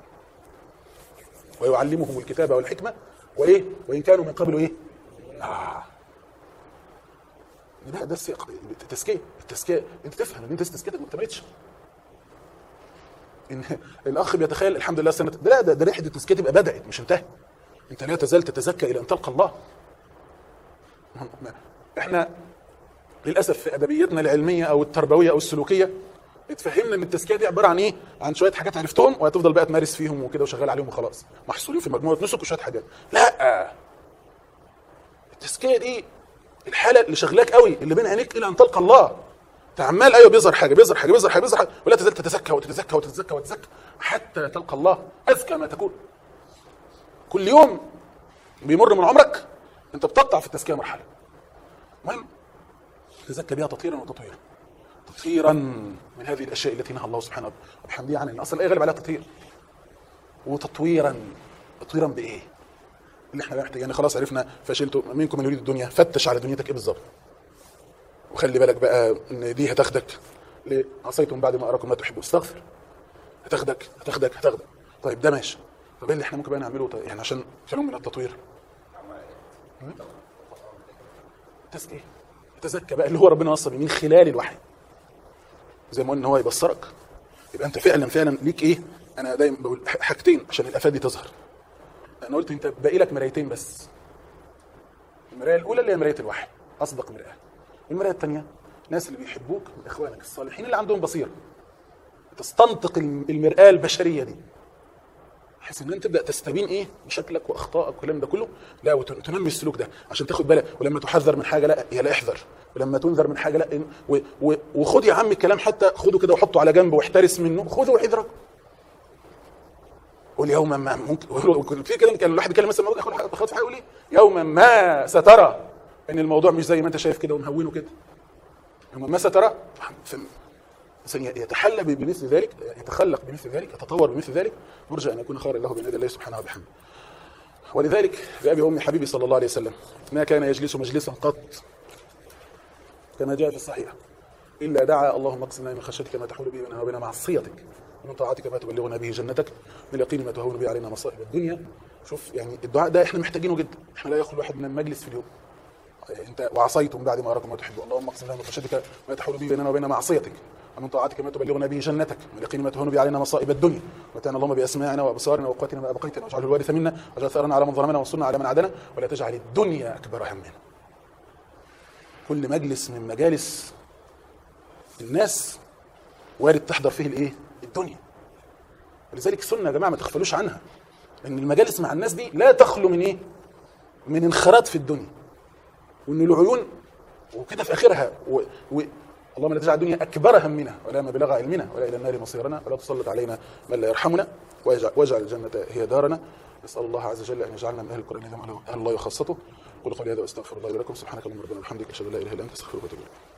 ويعلمهم الكتاب والحكمه وايه وان كانوا من قبل ايه آه. ده ده السياق التزكيه التزكيه انت تفهم ان انت تزكيتك ما اكتملتش ان الاخ بيتخيل الحمد لله سنه ده لا ده, ده رحله التزكيه تبقى بدات مش انتهت انت لا تزال تتزكى الى ان تلقى الله احنا للاسف في ادبيتنا العلميه او التربويه او السلوكيه اتفهمنا ان التزكيه دي عباره عن ايه؟ عن شويه حاجات عرفتهم وهتفضل بقى تمارس فيهم وكده وشغال عليهم وخلاص محصولين في مجموعه نسك وشويه حاجات لا التزكيه دي الحاله اللي شغلاك قوي اللي بين عينيك الى ان تلقى الله انت عمال ايوه بيظهر حاجه بيظهر حاجه بيظهر حاجه بيظهر حاجه ولا تزال تتزكى وتتزكى وتتزكى وتتزكى حتى تلقى الله ازكى ما تكون كل يوم بيمر من عمرك انت بتقطع في التزكيه مرحله المهم تزكى بها تطهيرا وتطهيرا تطهيرا من هذه الاشياء التي نهى الله سبحانه وبحمده عنها ان اصلا الايه غالب عليها تطهير وتطويرا تطويرا بايه؟ اللي احنا بقى محتاجين يعني خلاص عرفنا فشلتوا منكم من يريد الدنيا فتش على دنيتك ايه بالظبط وخلي بالك بقى ان دي هتاخدك لعصيتم بعد ما اراكم ما تحبوا استغفر هتاخدك هتاخدك هتاخدك طيب ده ماشي طب ايه اللي احنا ممكن بقى نعمله طيب يعني عشان كلام من التطوير تزكيه تزكى بقى اللي هو ربنا وصى بيه من خلال الوحي زي ما قلنا ان هو يبصرك يبقى انت فعلا فعلا ليك ايه انا دايما بقول حاجتين عشان الافات دي تظهر انا قلت انت باقي لك مرايتين بس المرايه الاولى اللي هي مرايه الوحي اصدق مراه المرايه الثانيه الناس اللي بيحبوك من اخوانك الصالحين اللي عندهم بصيره تستنطق المراه البشريه دي بحيث ان انت تبدا تستبين ايه بشكلك واخطائك والكلام ده كله لا وتنمي السلوك ده عشان تاخد بالك ولما تحذر من حاجه لا يا لا احذر ولما تنذر من حاجه لا و و وخد يا عم الكلام حتى خده كده وحطه على جنب واحترس منه خده وحذرك قول يوما ما ممكن في كده كان الواحد بيتكلم مثلا اخوات في حاجه يقول ايه يوما ما سترى ان الموضوع مش زي ما انت شايف كده ومهونه كده يوما ما سترى الانسان يتحلى بمثل ذلك يتخلق بمثل ذلك يتطور بمثل ذلك يرجى ان يكون خيرا له بين يدي الله سبحانه وبحمده ولذلك بأبي وأمي حبيبي صلى الله عليه وسلم ما كان يجلس مجلسا قط كما جاء في الصحيح إلا دعا اللهم اقسم لنا من خشيتك ما تحول به بيننا وبين معصيتك ومن طاعتك ما تبلغنا به جنتك من اليقين ما تهون به علينا مصائب الدنيا شوف يعني الدعاء ده احنا محتاجينه جدا احنا لا يخلو واحد من المجلس في اليوم انت وعصيتم بعد ما اراكم ما تحبوا اللهم اقسم لنا من خشيتك ما تحول به بيننا وبين معصيتك ومن طاعتك ما تبلغنا به جنتك من اليقين ما تهون به علينا مصائب الدنيا ومتعنا اللهم باسماعنا وابصارنا وقوتنا ما ابقيتنا واجعله الوارث منا واجعل ثارنا على من ظلمنا وانصرنا على من عادنا ولا تجعل الدنيا اكبر همنا كل مجلس من مجالس الناس وارد تحضر فيه الايه الدنيا ولذلك السنه يا جماعه ما تغفلوش عنها ان المجالس مع الناس دي لا تخلو من ايه من انخراط في الدنيا وان العيون وكده في اخرها و... و... اللهم لا تجعل الدنيا اكبر همنا ولا مبلغ علمنا ولا الى النار مصيرنا ولا تسلط علينا من لا يرحمنا واجعل, واجعل الجنه هي دارنا نسال الله عز وجل ان يجعلنا من اهل القران اهل الله وخاصته قولوا قولي هذا واستغفر الله لي ولكم سبحانك اللهم ربنا وبحمدك اشهد ان لا اله الا انت استغفرك واتوب اليك